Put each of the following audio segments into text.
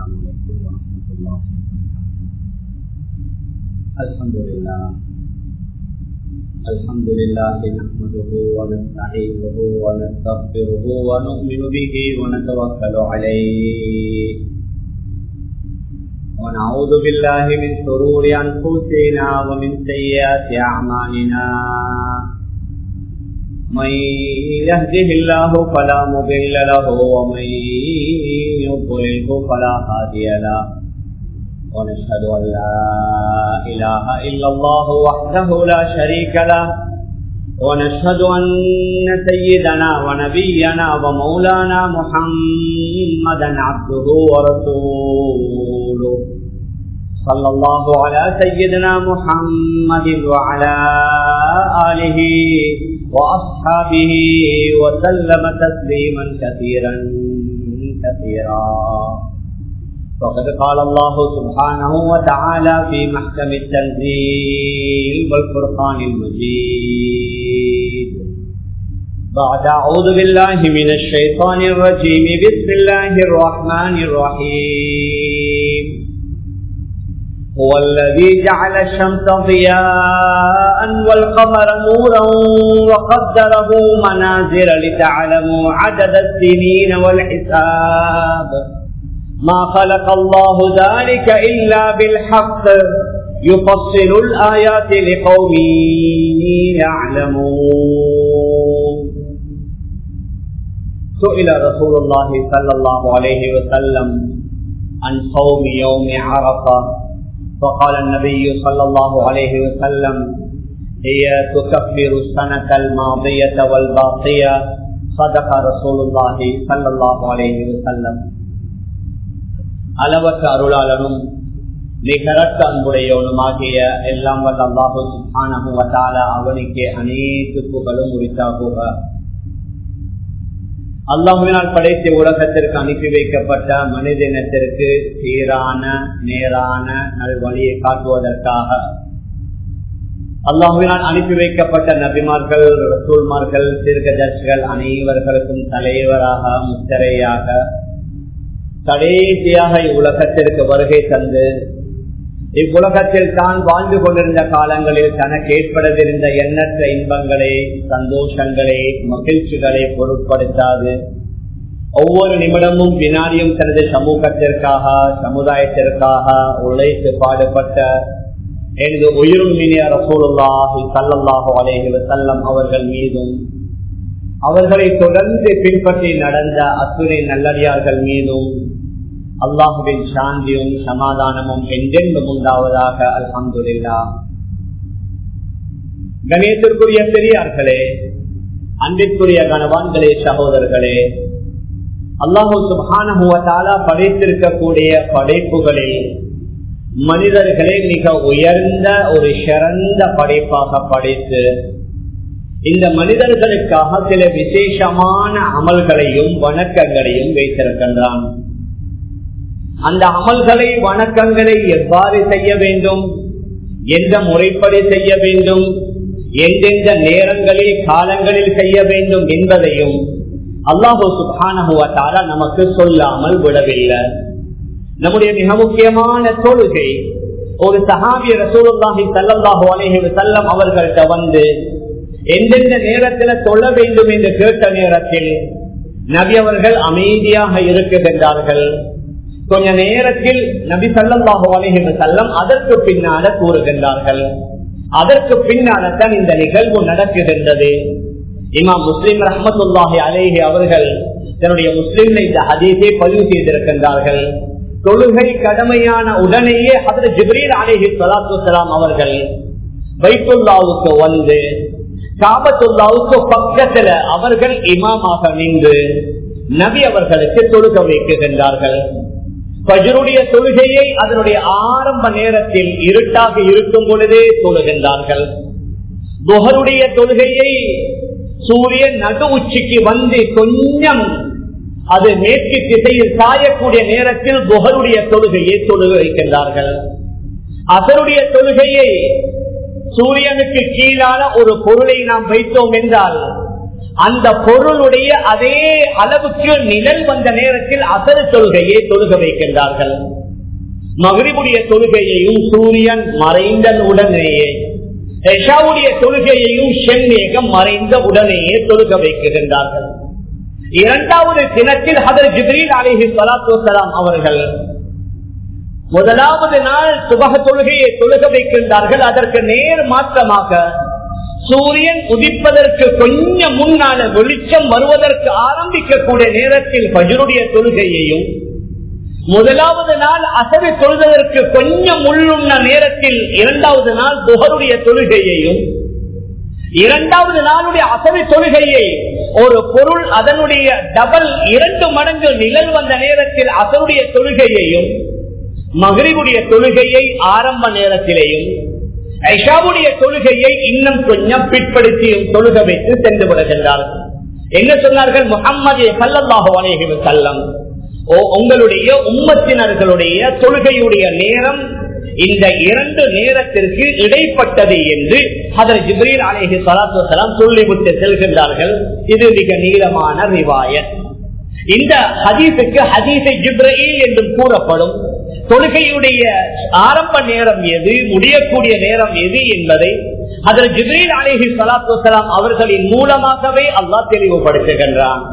السلام عليكم ورحمة الله الحمد لله الحمد لله نحمده ونستعينه ونستغفره ونؤمن به ونتوكل عليه ونعوذ بالله من شرور أنفسنا ومن سيئات أعمالنا من يهده الله فلا مضل له ومن يضلله فلا هادي له ونشهد أن لا إله إلا الله وحده لا شريك له ونشهد أن سيدنا ونبينا ومولانا محمدا عبده ورسوله صلى الله على سيدنا محمد وعلى آله وأصحابه وسلم تسليما كثيرا كثيرا وقد قال الله سبحانه وتعالى في محكم التنزيل والفرقان المجيد بعد أعوذ بالله من الشيطان الرجيم بسم الله الرحمن الرحيم هو الذي جعل الشمس ضياء والقمر نورا وقدره منازل لتعلموا عدد السنين والحساب ما خلق الله ذلك إلا بالحق يفصل الآيات لقوم يعلمون سئل رسول الله صلى الله عليه وسلم عن صوم يوم عرفة فقال النبي صلى الله عليه وسلم هي تكفر السنة الماضية والباقية صدق رسول الله صلى الله عليه وسلم அளவற்ற அருளாளனும் நிகரற்ற அன்புடையவனுமாகிய எல்லாம் வல்ல அல்லாஹு சுபானகுவத்தால அவனுக்கு அனைத்து புகழும் உரித்தாகுக அல்லாஹுவினால் படைத்த உலகத்திற்கு அனுப்பி வைக்கப்பட்ட மனித இனத்திற்கு சீரான நேரான நல்வழியை காட்டுவதற்காக அல்லாஹுவினால் அனுப்பி வைக்கப்பட்ட நபிமார்கள் ரசூல்மார்கள் தீர்க்கதர்சிகள் அனைவர்களுக்கும் தலைவராக முத்தரையாக கடைசியாக இவ்வுலகத்திற்கு வருகை தந்து இவ்வுலகத்தில் தான் வாழ்ந்து கொண்டிருந்த காலங்களில் தனக்கு ஏற்படவிருந்த எண்ணற்ற இன்பங்களை சந்தோஷங்களை மகிழ்ச்சிகளை பொருட்படுத்தாது ஒவ்வொரு நிமிடமும் வினாடியும் தனது சமூகத்திற்காக சமுதாயத்திற்காக உழைத்து பாடுபட்ட எனது உயிரும் இனிய ரசூலுல்லாஹி சல்லல்லாஹு அலேஹி வசல்லம் அவர்கள் மீதும் அவர்களை தொடர்ந்து பின்பற்றி நடந்த அத்துணை நல்லடியார்கள் மீதும் அல்லாஹுவின் சாந்தியும் சமாதானமும் என்றென்றும் உண்டாவதாக அல்ஹம்துல்லா கணேசருக்குரிய பெரியார்களே அன்பிற்குரிய கணவான்களே சகோதரர்களே அல்லாஹு சுபானுவத்தாலா படைத்திருக்கக்கூடிய படைப்புகளில் மனிதர்களை மிக உயர்ந்த ஒரு சிறந்த படைப்பாக படைத்து இந்த மனிதர்களுக்காக சில விசேஷமான அமல்களையும் வணக்கங்களையும் வைத்திருக்கின்றான் அந்த அமல்களை வணக்கங்களை எவ்வாறு செய்ய வேண்டும் எந்த முறைப்படி செய்ய வேண்டும் எந்தெந்த நேரங்களில் காலங்களில் செய்ய வேண்டும் என்பதையும் அல்லாஹூ சுபானுவத்தால நமக்கு சொல்லாமல் விடவில்லை நம்முடைய மிக முக்கியமான தொழுகை ஒரு சஹாபிய ரசூலுல்லாஹி சல்லாஹூ அலேஹி செல்லம் அவர்கள்ட்ட வந்து எந்தெந்த நேரத்தில் தொழ வேண்டும் என்று கேட்ட நேரத்தில் நபி அவர்கள் அமைதியாக இருக்குகின்றார்கள் கொஞ்ச நேரத்தில் நபி சல்லாஹு அலஹி செல்லம் அதற்கு பின்னால கூறுகின்றார்கள் அதற்கு பின்னால்தான் இந்த நிகழ்வு நடக்குகின்றது இமாம் முஸ்லிம் ரஹமத்துல்லாஹி அலேஹி அவர்கள் தன்னுடைய முஸ்லிம்ல இந்த ஹதீஸை பதிவு செய்திருக்கின்றார்கள் தொழுகை கடமையான உடனேயே அதில் ஜிப்ரீல் அலேஹி சலாத்து அவர்கள் வைத்துல்லாவுக்கு வந்து காபத்துல்லாவுக்கு பக்கத்துல அவர்கள் இமாமாக நின்று நபி அவர்களுக்கு தொழுக வைக்குகின்றார்கள் பஜருடைய தொழுகையை அதனுடைய ஆரம்ப நேரத்தில் இருட்டாக இருக்கும் பொழுதே தொழுகின்றார்கள் புகருடைய தொழுகையை சூரியன் நடு உச்சிக்கு வந்து கொஞ்சம் அது மேற்கு திசையில் சாயக்கூடிய நேரத்தில் புகருடைய தொழுகையை தொழுக வைக்கின்றார்கள் அதனுடைய தொழுகையை சூரியனுக்கு கீழான ஒரு பொருளை நாம் வைத்தோம் என்றால் அந்த பொருளுடைய அதே அளவுக்கு நிழல் வந்த நேரத்தில் அசரு தொழுகையை தொழுக வைக்கின்றார்கள் மகிழ்வுடைய தொழுகையையும் சூரியன் மறைந்த உடனேயே எஷாவுடைய தொழுகையையும் செம்மேகம் மறைந்த உடனேயே தொழுக வைக்கின்றார்கள் இரண்டாவது தினத்தில் ஹதர் ஜிப்ரீல் அலிஹி சலாத்து அவர்கள் முதலாவது நாள் சுபக தொழுகையை தொழுக வைக்கின்றார்கள் அதற்கு நேர் மாற்றமாக சூரியன் உதிப்பதற்கு கொஞ்சம் முன்னால வெளிச்சம் வருவதற்கு ஆரம்பிக்கக்கூடிய நேரத்தில் பஜருடைய தொழுகையையும் முதலாவது நாள் அசதி தொழுதற்கு கொஞ்சம் முள்ளுண்ண நேரத்தில் இரண்டாவது நாள் புகருடைய தொழுகையையும் இரண்டாவது நாளுடைய அசதி தொழுகையை ஒரு பொருள் அதனுடைய டபல் இரண்டு மடங்கு நிழல் வந்த நேரத்தில் அசருடைய தொழுகையையும் மகிழ்வுடைய தொழுகையை ஆரம்ப நேரத்திலேயும் ஐஷாவுடைய தொழுகையை இன்னும் கொஞ்சம் பிற்படுத்தியும் தொழுக வைத்து சென்று விடுகின்றார்கள் என்ன சொன்னார்கள் முகம்மது சல்லல்லாஹு அலைஹி வஸல்லம் ஓ உங்களுடைய உம்மத்தினர்களுடைய தொழுகையுடைய நேரம் இந்த இரண்டு நேரத்திற்கு இடைப்பட்டது என்று அதர் ஜிப்ரீல் அலேஹி சலாத்து வசலாம் சொல்லிவிட்டு செல்கின்றார்கள் இது மிக நீளமான ரிவாயத் இந்த ஹதீஸுக்கு ஹதீஸை ஜிப்ரீல் என்றும் கூறப்படும் தொழுகையுடைய ஆரம்ப நேரம் எது முடியக்கூடிய நேரம் எது என்பதை அதில் ஜிப்ரீல் அலேஹி சலாத்து வசலாம் அவர்களின் மூலமாகவே அல்லாஹ் தெளிவுபடுத்துகின்றான்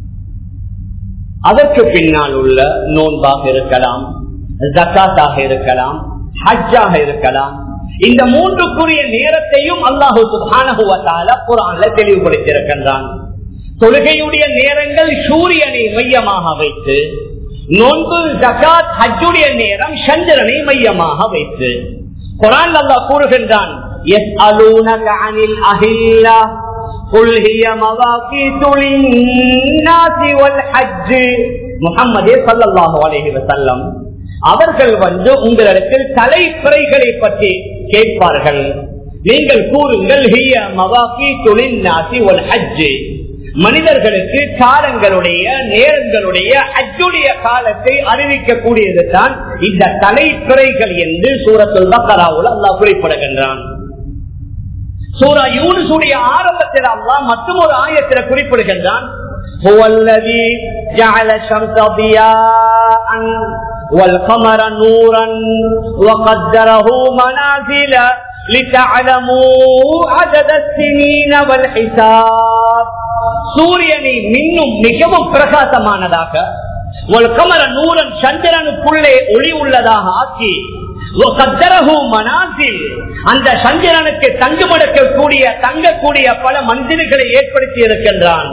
அதற்கு பின்னால் உள்ள நோன்பாக இருக்கலாம் ஜக்காத்தாக இருக்கலாம் ஹஜ்ஜாக இருக்கலாம் இந்த மூன்றுக்குரிய நேரத்தையும் அல்லாஹு சுபானகுவத்தால குரான்ல தெளிவுபடுத்தியிருக்கின்றான் தொழுகையுடைய நேரங்கள் சூரியனை மையமாக வைத்து நோன்பு ஜக்காத் ஹஜ்ஜுடைய நேரம் சந்திரனை மையமாக வைத்து குரான் அல்லாஹ் கூறுகின்றான் எஸ் அலூனக அனில் அஹில்லா قل هي مواقيت للناس والحج முகம்மதே சல்லல்லாஹு அலைஹி வஸல்லம் அவர்கள் வந்து உங்களிடத்தில் தலைப்பிறைகளை பற்றி கேட்பார்கள் நீங்கள் கூறுங்கள் ஹிய மவாகீத்து லின்னாசி வல் ஹஜ் மனிதர்களுக்கு காலங்களுடைய நேரங்களுடைய அஜுடைய காலத்தை அறிவிக்கக்கூடியது தான் இந்த தலைப்பிறைகள் என்று சூரத்துல் பக்கராவுல அல்லாஹ் குறிப்பிடுகின்றான் சூரா யூனுடைய ஆரம்பத்தில் அல்லாஹ் மற்றும் ஒரு ஆயத்தில் குறிப்பிடுகின்றான் هو الذي جعل الشمس ضياء والقمر نورا وقدره منازل لتعلموا عدد السنين والحساب சூரியனை மின்னும் மிகவும் பிரகாசமானதாக ஒரு கமர நூறன் சந்திரனுக்குள்ளே ஒளி உள்ளதாக ஆக்கி மனாசில் அந்த சந்திரனுக்கு தங்குமடக்கக்கூடிய தங்கக்கூடிய பல மந்திரிகளை ஏற்படுத்தி இருக்கின்றான்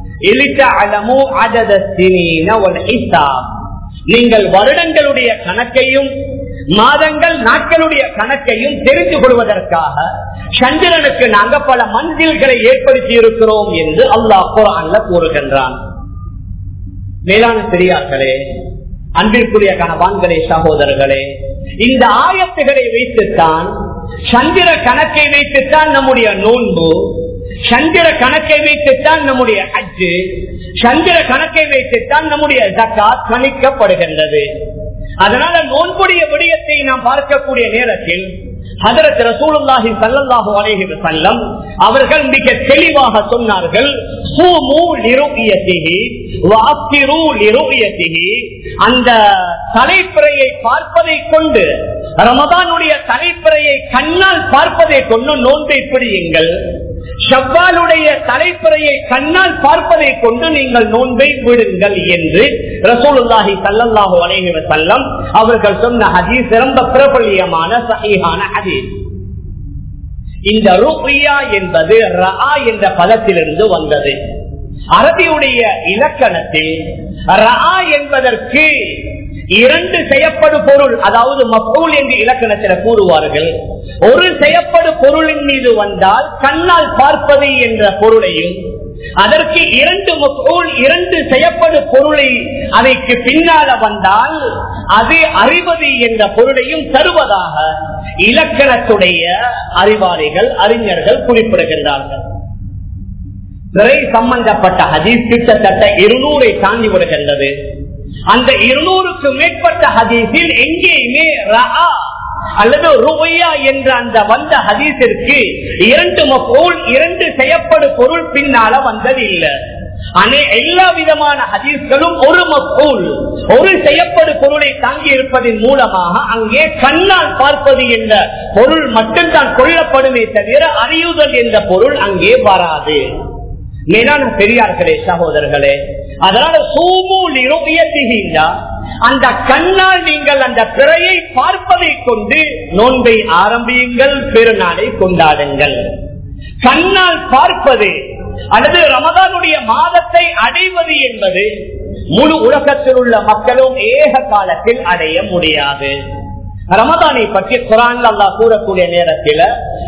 நீங்கள் வருடங்களுடைய கணக்கையும் மாதங்கள் நாட்களுடைய கணக்கையும் தெரிந்து கொள்வதற்காக சந்திரனுக்கு நாங்க பல மந்தில்களை ஏற்படுத்தி இருக்கிறோம் என்று அல்லாஹ் குரான்ல கூறுகின்றான் மேலான பெரியார்களே அன்பிற்குரிய கணவான்களே சகோதரர்களே இந்த ஆயத்துகளை வைத்துத்தான் சந்திர கணக்கை வைத்துத்தான் நம்முடைய நோன்பு சந்திர கணக்கை வைத்துத்தான் நம்முடைய அஜு சந்திர கணக்கை வைத்துத்தான் நம்முடைய ஜக்காத் கணிக்கப்படுகின்றது அதனால நோன்புடைய விடயத்தை நாம் பார்க்கக்கூடிய நேரத்தில் ஹதரத் ரசூலுல்லாஹி ஸல்லல்லாஹு அலைஹி வஸல்லம் அவர்கள் மிக தெளிவாக சொன்னார்கள் சூமு லிருயதிஹி வஅஃபிரு லிருயதிஹி அந்த தலைப்பிறையை பார்ப்பதை கொண்டு ரமதானுடைய தலைப்பிறையை கண்ணால் பார்ப்பதை கொண்டு நோன்பை பிடியுங்கள் ஷவ்வாலுடைய தலைப்பிறையை கண்ணால் பார்ப்பதை கொண்டு நீங்கள் நோன்பை விடுங்கள் என்று ரசூலுல்லாஹி சல்லல்லாஹு அலைஹி வஸல்லம் அவர்கள் சொன்ன ஹதீஸ் ரொம்ப பிரபல்யமான சஹீஹான ஹதீஸ் இந்த ருபியா என்பது ரா என்ற பதத்திலிருந்து வந்தது அரபியுடைய இலக்கணத்தில் ரா என்பதற்கு இரண்டு செய்யப்படு பொருள் அதாவது மப்பூல் என்று இலக்கணத்தில் கூறுவார்கள் ஒரு செய்யப்படு பொருளின் மீது வந்தால் கண்ணால் பார்ப்பது என்ற பொருளையும் அதற்கு இரண்டு மப்பூல் இரண்டு செய்யப்படு பொருளை அதற்கு பின்னால வந்தால் அது அறிவது என்ற பொருளையும் தருவதாக இலக்கணத்துடைய அறிவாளிகள் அறிஞர்கள் குறிப்பிடுகின்றார்கள் சிறை சம்பந்தப்பட்ட ஹதீஸ் கிட்டத்தட்ட இருநூறை தாண்டி விடுகின்றது அந்த இருநூறுக்கு மேற்பட்ட ஹதீஸில் எங்கேயுமே ரஹா அல்லது ருவையா என்ற அந்த வந்த ஹதீஸிற்கு இரண்டு மஃபூல் இரண்டு செய்யப்படு பொருள் பின்னால வந்தது இல்லை அனே எல்லா விதமான ஹதீஸ்களும் ஒரு மக்கூல் ஒரு செய்யப்படு பொருளை தாங்கி இருப்பதன் மூலமாக அங்கே கண்ணால் பார்ப்பது என்ற பொருள் மட்டும்தான் கொள்ளப்படுமே தவிர அறியுதல் என்ற பொருள் அங்கே வராது மேலான பெரியார்களே சகோதரர்களே அதனால சூமூல் இருக்கின்றா அந்த கண்ணால் நீங்கள் அந்த பிறையை பார்ப்பதை கொண்டு நோன்பை ஆரம்பியுங்கள் பெருநாளை கொண்டாடுங்கள் கண்ணால் பார்ப்பது அல்லது ரமதானுடைய மாதத்தை அடைவது என்பது முழு உலகத்தில் உள்ள மக்களும் ஏக காலத்தில் அடைய முடியாது ரமதானை பற்றி குரான் அல்லா கூறக்கூடிய நேரத்தில்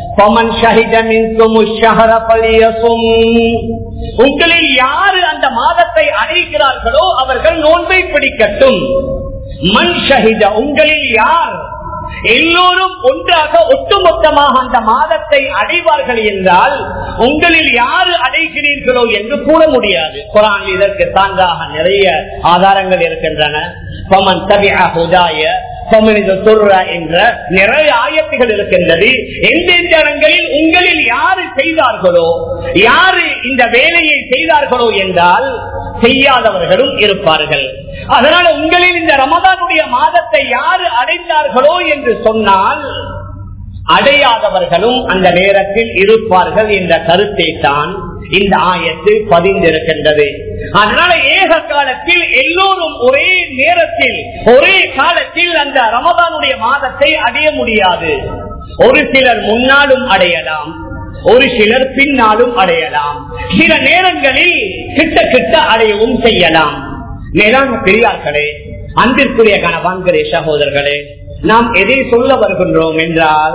உங்களில் யாரு அந்த மாதத்தை அடைகிறார்களோ அவர்கள் நோன்பை பிடிக்கட்டும் மண் ஷஹித உங்களில் யார் எல்லோரும் ஒன்றாக ஒட்டுமொத்தமாக அந்த மாதத்தை அடைவார்கள் என்றால் உங்களில் யாரு அடைகிறீர்களோ என்று கூற முடியாது குரான் இதற்கு சான்றாக நிறைய ஆதாரங்கள் இருக்கின்றன பமன் தபியா ஹுதாய என்ற நிறைய ஆயத்துகள் இருக்கின்றது எந்தெந்த இடங்களில் உங்களில் யாரு செய்தார்களோ யாரு இந்த வேலையை செய்தார்களோ என்றால் செய்யாதவர்களும் இருப்பார்கள் அதனால உங்களில் இந்த ரமதானுடைய மாதத்தை யாரு அடைந்தார்களோ என்று சொன்னால் அடையாதவர்களும் அந்த நேரத்தில் இருப்பார்கள் என்ற கருத்தை தான் இந்த ஆயத்து பதிந்திருக்கின்றது அதனால ஏக காலத்தில் எல்லோரும் ஒரே நேரத்தில் ஒரே காலத்தில் அந்த ரமதானுடைய மாதத்தை அடைய முடியாது ஒரு சிலர் முன்னாலும் அடையலாம் ஒரு சிலர் பின்னாலும் அடையலாம் சில நேரங்களில் கிட்ட கிட்ட அடையவும் செய்யலாம் மேலான பெரியார்களே அன்பிற்குரிய கணவான்களே சகோதரர்களே நாம் எதை சொல்ல வருகின்றோம் என்றால்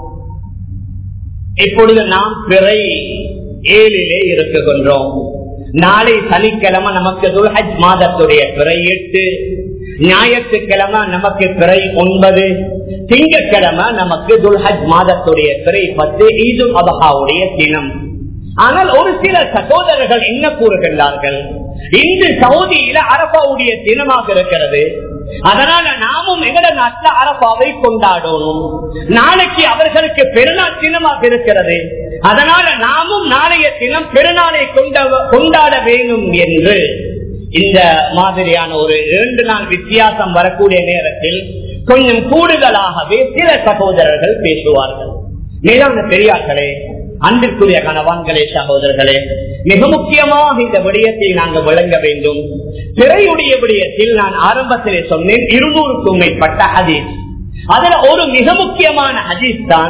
இப்பொழுது நாம் பிறை ஏழிலே இருக்குகின்றோம் நாளை சனிக்கிழமை நமக்கு துல்ஹஜ் மாதத்துடைய பிறை எட்டு ஞாயிற்றுக்கிழமை நமக்கு பிறை ஒன்பது திங்கட்கிழமை நமக்கு துல்ஹஜ் மாதத்துடைய பிறை பத்து ஈது அபஹாவுடைய தினம் ஆனால் ஒரு சில சகோதரர்கள் என்ன கூறுகின்றார்கள் இன்று சவுதியில அரபாவுடைய தினமாக இருக்கிறது அதனால நாமும் எங்கட நாட்டுல அரபாவை கொண்டாடணும் நாளைக்கு அவர்களுக்கு பெருநாள் தினமாக இருக்கிறது அதனால நாமும் நாளைய தினம் பெருநாளை கொண்டாட வேண்டும் என்று இந்த மாதிரியான ஒரு இரண்டு நாள் வித்தியாசம் வரக்கூடிய நேரத்தில் கொஞ்சம் கூடுதலாகவே சில சகோதரர்கள் பேசுவார்கள் மேலான பெரியார்களே அன்பிற்குரிய கணவான்களே சகோதரர்களே மிக முக்கியமாக இந்த விடயத்தை நாங்கள் விளங்க வேண்டும் பிறையுடைய விடயத்தில் நான் ஆரம்பத்திலே சொன்னேன் இருநூறுக்கும் மேற்பட்ட ஹதீஸ் அதுல ஒரு மிக முக்கியமான ஹதீஸ் தான்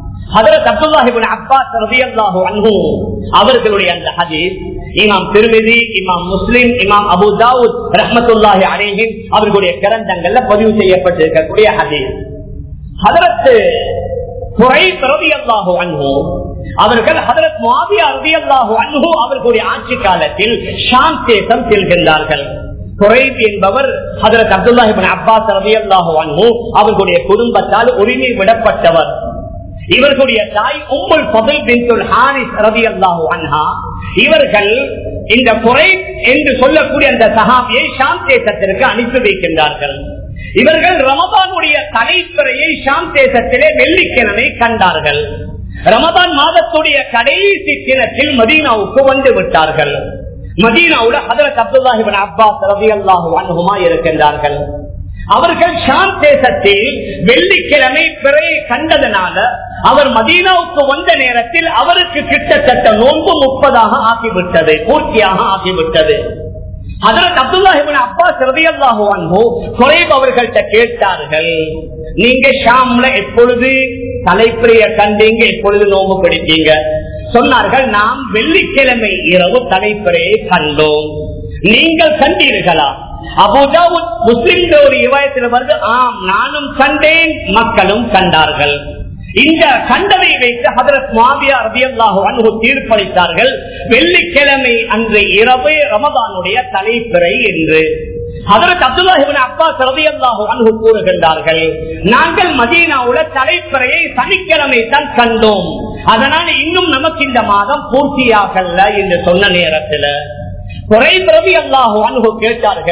அவர்களுடைய அந்த ஹதீஸ் இமாம் திருமிதி இமாம் முஸ்லிம் இமாம் அபு தாவூத் ரஹமத்துல்லாஹி அலேஹிம் அவர்களுடைய கிரந்தங்கள்ல பதிவு செய்யப்பட்டிருக்கக்கூடிய ஹதீஸ் அதற்கு குறை பிரதி அல்லாஹோ அன்போ அவர்கள் ஹதரத் மாவியா ரவி அல்லாஹோ அன்போ அவர்களுடைய ஆட்சி காலத்தில் ஷாம் தேசம் செல்கின்றார்கள் குறைப் என்பவர் ஹதரத் அப்துல்லாஹிபின் அப்பாஸ் ரவி அல்லாஹோ அன்போ அவர்களுடைய குடும்பத்தால் உரிமை விடப்பட்டவர் இவர்களுடைய தாய் உம்முல் பதல் பின்துல் ஹாரிஸ் ரவி அல்லாஹோ அன்ஹா இவர்கள் இந்த குறை என்று சொல்லக்கூடிய அந்த சஹாபியை ஷாம் தேசத்திற்கு அனுப்பி வைக்கின்றார்கள் இவர்கள் ரமபானுடைய தலைப்பிறையை ஷாம் தேசத்திலே வெள்ளிக்கிழமை கண்டார்கள் ரமதான் மாதத்துடைய கடைசி தினத்தில் மதீனாவுக்கு வந்து விட்டார்கள் மதீனாவுல ஹதரத் அப்துல்லாஹிபின் அப்பாஸ் ரவி அல்லாஹு அனுகுமா இருக்கின்றார்கள் அவர்கள் ஷாம் தேசத்தில் வெள்ளிக்கிழமை பிறையை கண்டதனால அவர் மதீனாவுக்கு வந்த நேரத்தில் அவருக்கு கிட்டத்தட்ட நோன்பு முப்பதாக ஆகிவிட்டது பூர்த்தியாக ஆகிவிட்டது அதற்கு அப்துல்லாஹிபின் அப்பா சிறதியல்லாஹோ அன்போ குறைப் அவர்கள்ட்ட கேட்டார்கள் நீங்க ஷாம்ல எப்பொழுது தலைப்பிரிய கண்டீங்க எப்பொழுது நோம்பு பிடித்தீங்க சொன்னார்கள் நாம் வெள்ளிக்கிழமை இரவு தலைப்பிரையை கண்டோம் நீங்கள் கண்டீர்களா அபுதாவுத் முஸ்லிம் ஒரு இவாயத்தில் வருது ஆம் நானும் கண்டேன் மக்களும் கண்டார்கள் இந்த கண்டனை வைத்து ஹதரத் மாவியா ரபியல்லாஹு அன்பு தீர்ப்பளித்தார்கள் வெள்ளிக்கிழமை அன்று இரவு ரமதானுடைய தலைப்பிறை என்று அதற்கு அப்துல்லாஹிபின் அப்பா ரபியல்லாஹு அன்பு கூறுகின்றார்கள் நாங்கள் மதீனாவுல தலைப்பிறையை சனிக்கிழமை தான் கண்டோம் அதனால இன்னும் நமக்கு இந்த மாதம் பூர்த்தியாகல என்று சொன்ன நேரத்தில் குறை பிரதி அல்லாஹு அன்பு கேட்டார்கள்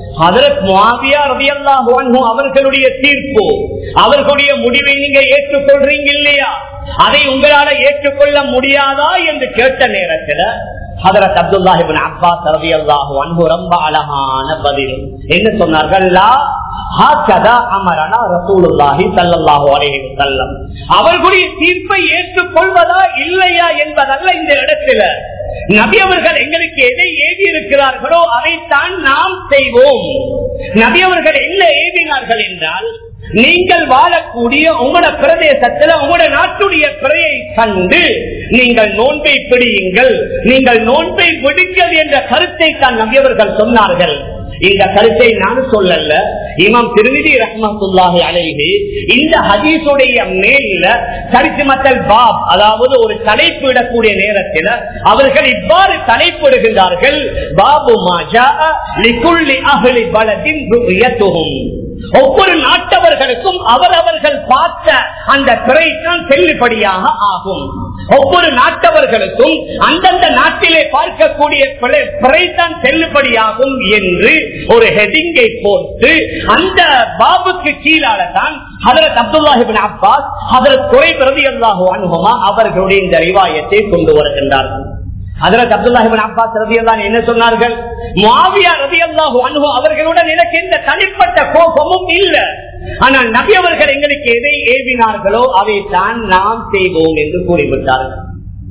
ஹதரத் முவாவியா ரதியல்லாஹு அன்ஹு அவர்களுடைய தீர்ப்பு அவர்களுடைய முடிவை நீங்க ஏற்றுக்கொள்றீங்க இல்லையா அதை உங்களால ஏற்றுக்கொள்ள முடியாதா என்று கேட்ட நேரத்துல ஹதரத் அப்துல்லாஹிபின் அப்பாஸ் ரதியல்லாஹு அன்ஹு ரொம்ப அழகான பதில் என்ன சொன்னார்கள் லா ஹாக்கதா அமரனா ரசூலுல்லாஹி ஸல்லல்லாஹு அலைஹி வஸல்லம் அவர்களுடைய தீர்ப்பை ஏற்றுக்கொள்வதா இல்லையா என்பதல்ல இந்த இடத்துல நபி அவர்கள் எங்களுக்கு எதை ஏவி இருக்கிறார்களோ அதைத்தான் நாம் செய்வோம் நபி அவர்கள் என்ன ஏவினார்கள் என்றால் நீங்கள் வாழக்கூடிய உங்களோட பிரதேசத்துல உங்களோட நாட்டுடைய பிறையை கண்டு நீங்கள் நோன்பை பிடியுங்கள் நீங்கள் நோன்பை விடுங்கள் என்ற கருத்தை தான் நபியவர்கள் சொன்னார்கள் இந்த கருத்தை நான் சொல்லல இமாம் திருநிதி ரஹ்மத்துல்லாஹி அலைஹி இந்த ஹதீஸுடைய மேல சரிசுமத்தல் பாப் அதாவது ஒரு தலைப்பு இடக்கூடிய நேரத்தில் அவர்கள் இவ்வாறு தலைப்பிடுகின்றார்கள் பாபு மாஜா லிகுல்லி அஹ்லி பலதின் ருயத்துஹும் ஒவ்வொரு நாட்டவர்களுக்கும் அவரவர்கள் பார்த்த அந்த துறைதான் செல்லுபடியாக ஆகும் ஒவ்வொரு நாட்டவர்களுக்கும் அந்தந்த நாட்டிலே பார்க்கக்கூடிய பிறைதான் செல்லுபடியாகும் என்று ஒரு ஹெடிங்கை போட்டு அந்த பாபுக்கு கீழால தான் ஹதரத் அப்துல்லாஹிபின் அப்பாஸ் ஹதரத் குறை பிரதி அல்லாஹு அனுபவமா அவர்களுடைய இந்த ரிவாயத்தை கொண்டு வருகின்றார்கள் அதற்கு அப்துல்லாஹிபின் அப்பாஸ் ரதி அல்லான் என்ன சொன்னார்கள் மாவியா ரதி அல்லாஹு அனுபவம் அவர்களுடன் எனக்கு எந்த தனிப்பட்ட கோபமும் இல்லை ஆனால் நபி அவர்கள் எங்களுக்கு எதை ஏவினார்களோ அதைத்தான் நாம் செய்வோம் என்று கூறிவிட்டார்கள்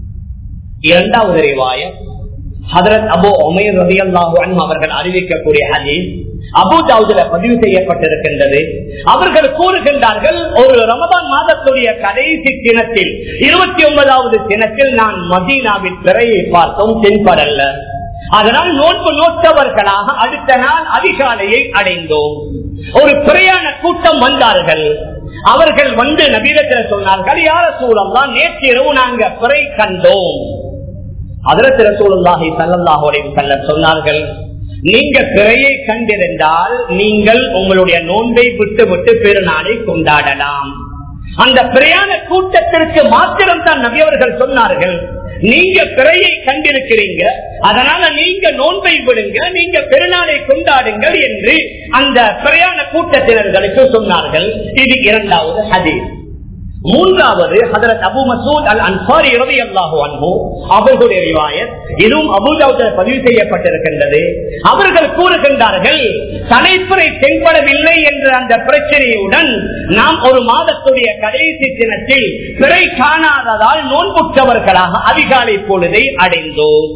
இரண்டாவது ரிவாயம் ஹதரத் அபு ஒமைர் ரதி அல்லாஹு அன்பு அவர்கள் அறிவிக்கக்கூடிய ஹதீஸ் அபுதாவுதுல பதிவு செய்யப்பட்டிருக்கின்றது அவர்கள் கூறுகின்றார்கள் ஒரு ரமதான் மாதத்துடைய கடைசி தினத்தில் இருபத்தி ஒன்பதாவது தினத்தில் நான் மதீனாவின் பிறையை பார்த்தோம் தென்படல்ல அதனால் நோன்பு நோட்டவர்களாக அடுத்த நாள் அதிகாலையை அடைந்தோம் ஒரு பிரயாண கூட்டம் வந்தார்கள் அவர்கள் வந்து நபீரத்தில் சொன்னார்கள் யார சூழல் தான் நேற்று இரவு நாங்க பிறை கண்டோம் அதரத்திர சூழலாகி சல்லல்லாஹோடைய செல்ல சொன்னார்கள் நீங்க பிறையை கண்டிருந்தால் நீங்கள் உங்களுடைய நோன்பை விட்டு விட்டு பெருநாளை கொண்டாடலாம் அந்த பிரயாண கூட்டத்திற்கு மாத்திரம் தான் நபியவர்கள் சொன்னார்கள் நீங்க பிறையை கண்டிருக்கிறீங்க அதனால நீங்க நோன்பை விடுங்க நீங்க பெருநாளை கொண்டாடுங்கள் என்று அந்த பிரயாண கூட்டத்தினர்களுக்கு சொன்னார்கள் இது இரண்டாவது ஹதீஸ் மூன்றாவது ஹதரத் அபு மசூத் அல் அன்சாரி இரவி அல்லாஹு அன்பு அவர்களுடைய ரிவாயத் இதுவும் அபுதாவுல பதிவு செய்யப்பட்டிருக்கின்றது அவர்கள் கூறுகின்றார்கள் தலைப்புரை தென்படவில்லை என்ற அந்த பிரச்சனையுடன் நாம் ஒரு மாதத்துடைய கடைசி தினத்தில் பிறை காணாததால் நோன்புற்றவர்களாக அதிகாலை பொழுதை அடைந்தோம்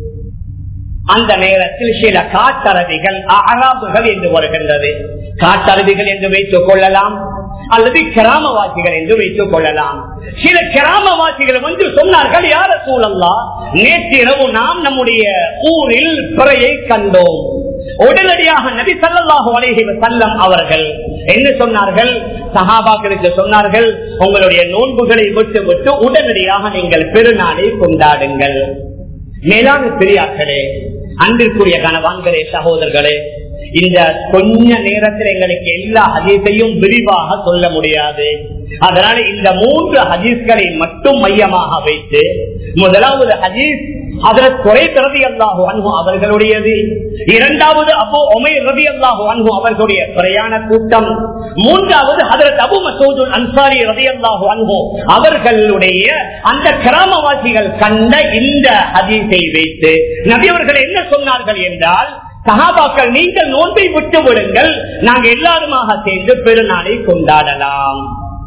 அந்த நேரத்தில் சில காட்டரவிகள் அராபுகள் என்று வருகின்றது காட்டரவிகள் என்று வைத்துக் கொள்ளலாம் அல்லது கிராமவாசிகள் என்று வைத்துக் கொள்ளலாம் சில கிராமவாசிகள் வந்து சொன்னார்கள் யார சூழல்லா நேற்றிரவு நாம் நம்முடைய ஊரில் பிறையை கண்டோம் உடனடியாக நபி சல்லாஹு அலேஹி செல்லம் அவர்கள் என்ன சொன்னார்கள் சஹாபாக்களுக்கு சொன்னார்கள் உங்களுடைய நோன்புகளை விட்டு விட்டு உடனடியாக நீங்கள் பெருநாளை கொண்டாடுங்கள் மேலான பெரியார்களே அன்பிற்குரிய கணவான்களே சகோதரர்களே இந்த கொஞ்ச நேரத்தில் எங்களுக்கு எல்லா ஹதீஸையும் விரிவாக சொல்ல முடியாது அதனால இந்த மூன்று ஹதீஸ்களை மட்டும் மையமாக வைத்து முதலாவது ஹதீஸ் அதற்கு குறை ரதி அல்லாஹு அன்பு அவர்களுடையது இரண்டாவது அப்போ ஒமை ரதி அல்லாஹு அன்பு அவர்களுடைய பிரயாண கூட்டம் மூன்றாவது அதற்கு அபு மசூது அன்சாரி ரதி அல்லாஹு அன்பு அவர்களுடைய அந்த கிராமவாசிகள் கண்ட இந்த ஹதீஸை வைத்து நபியவர்கள் என்ன சொன்னார்கள் என்றால் சகாபாக்கள் நீங்கள் நோன்பை விட்டு விடுங்கள் நாங்க எல்லாருமாக சேர்ந்து பெருநாளை கொண்டாடலாம்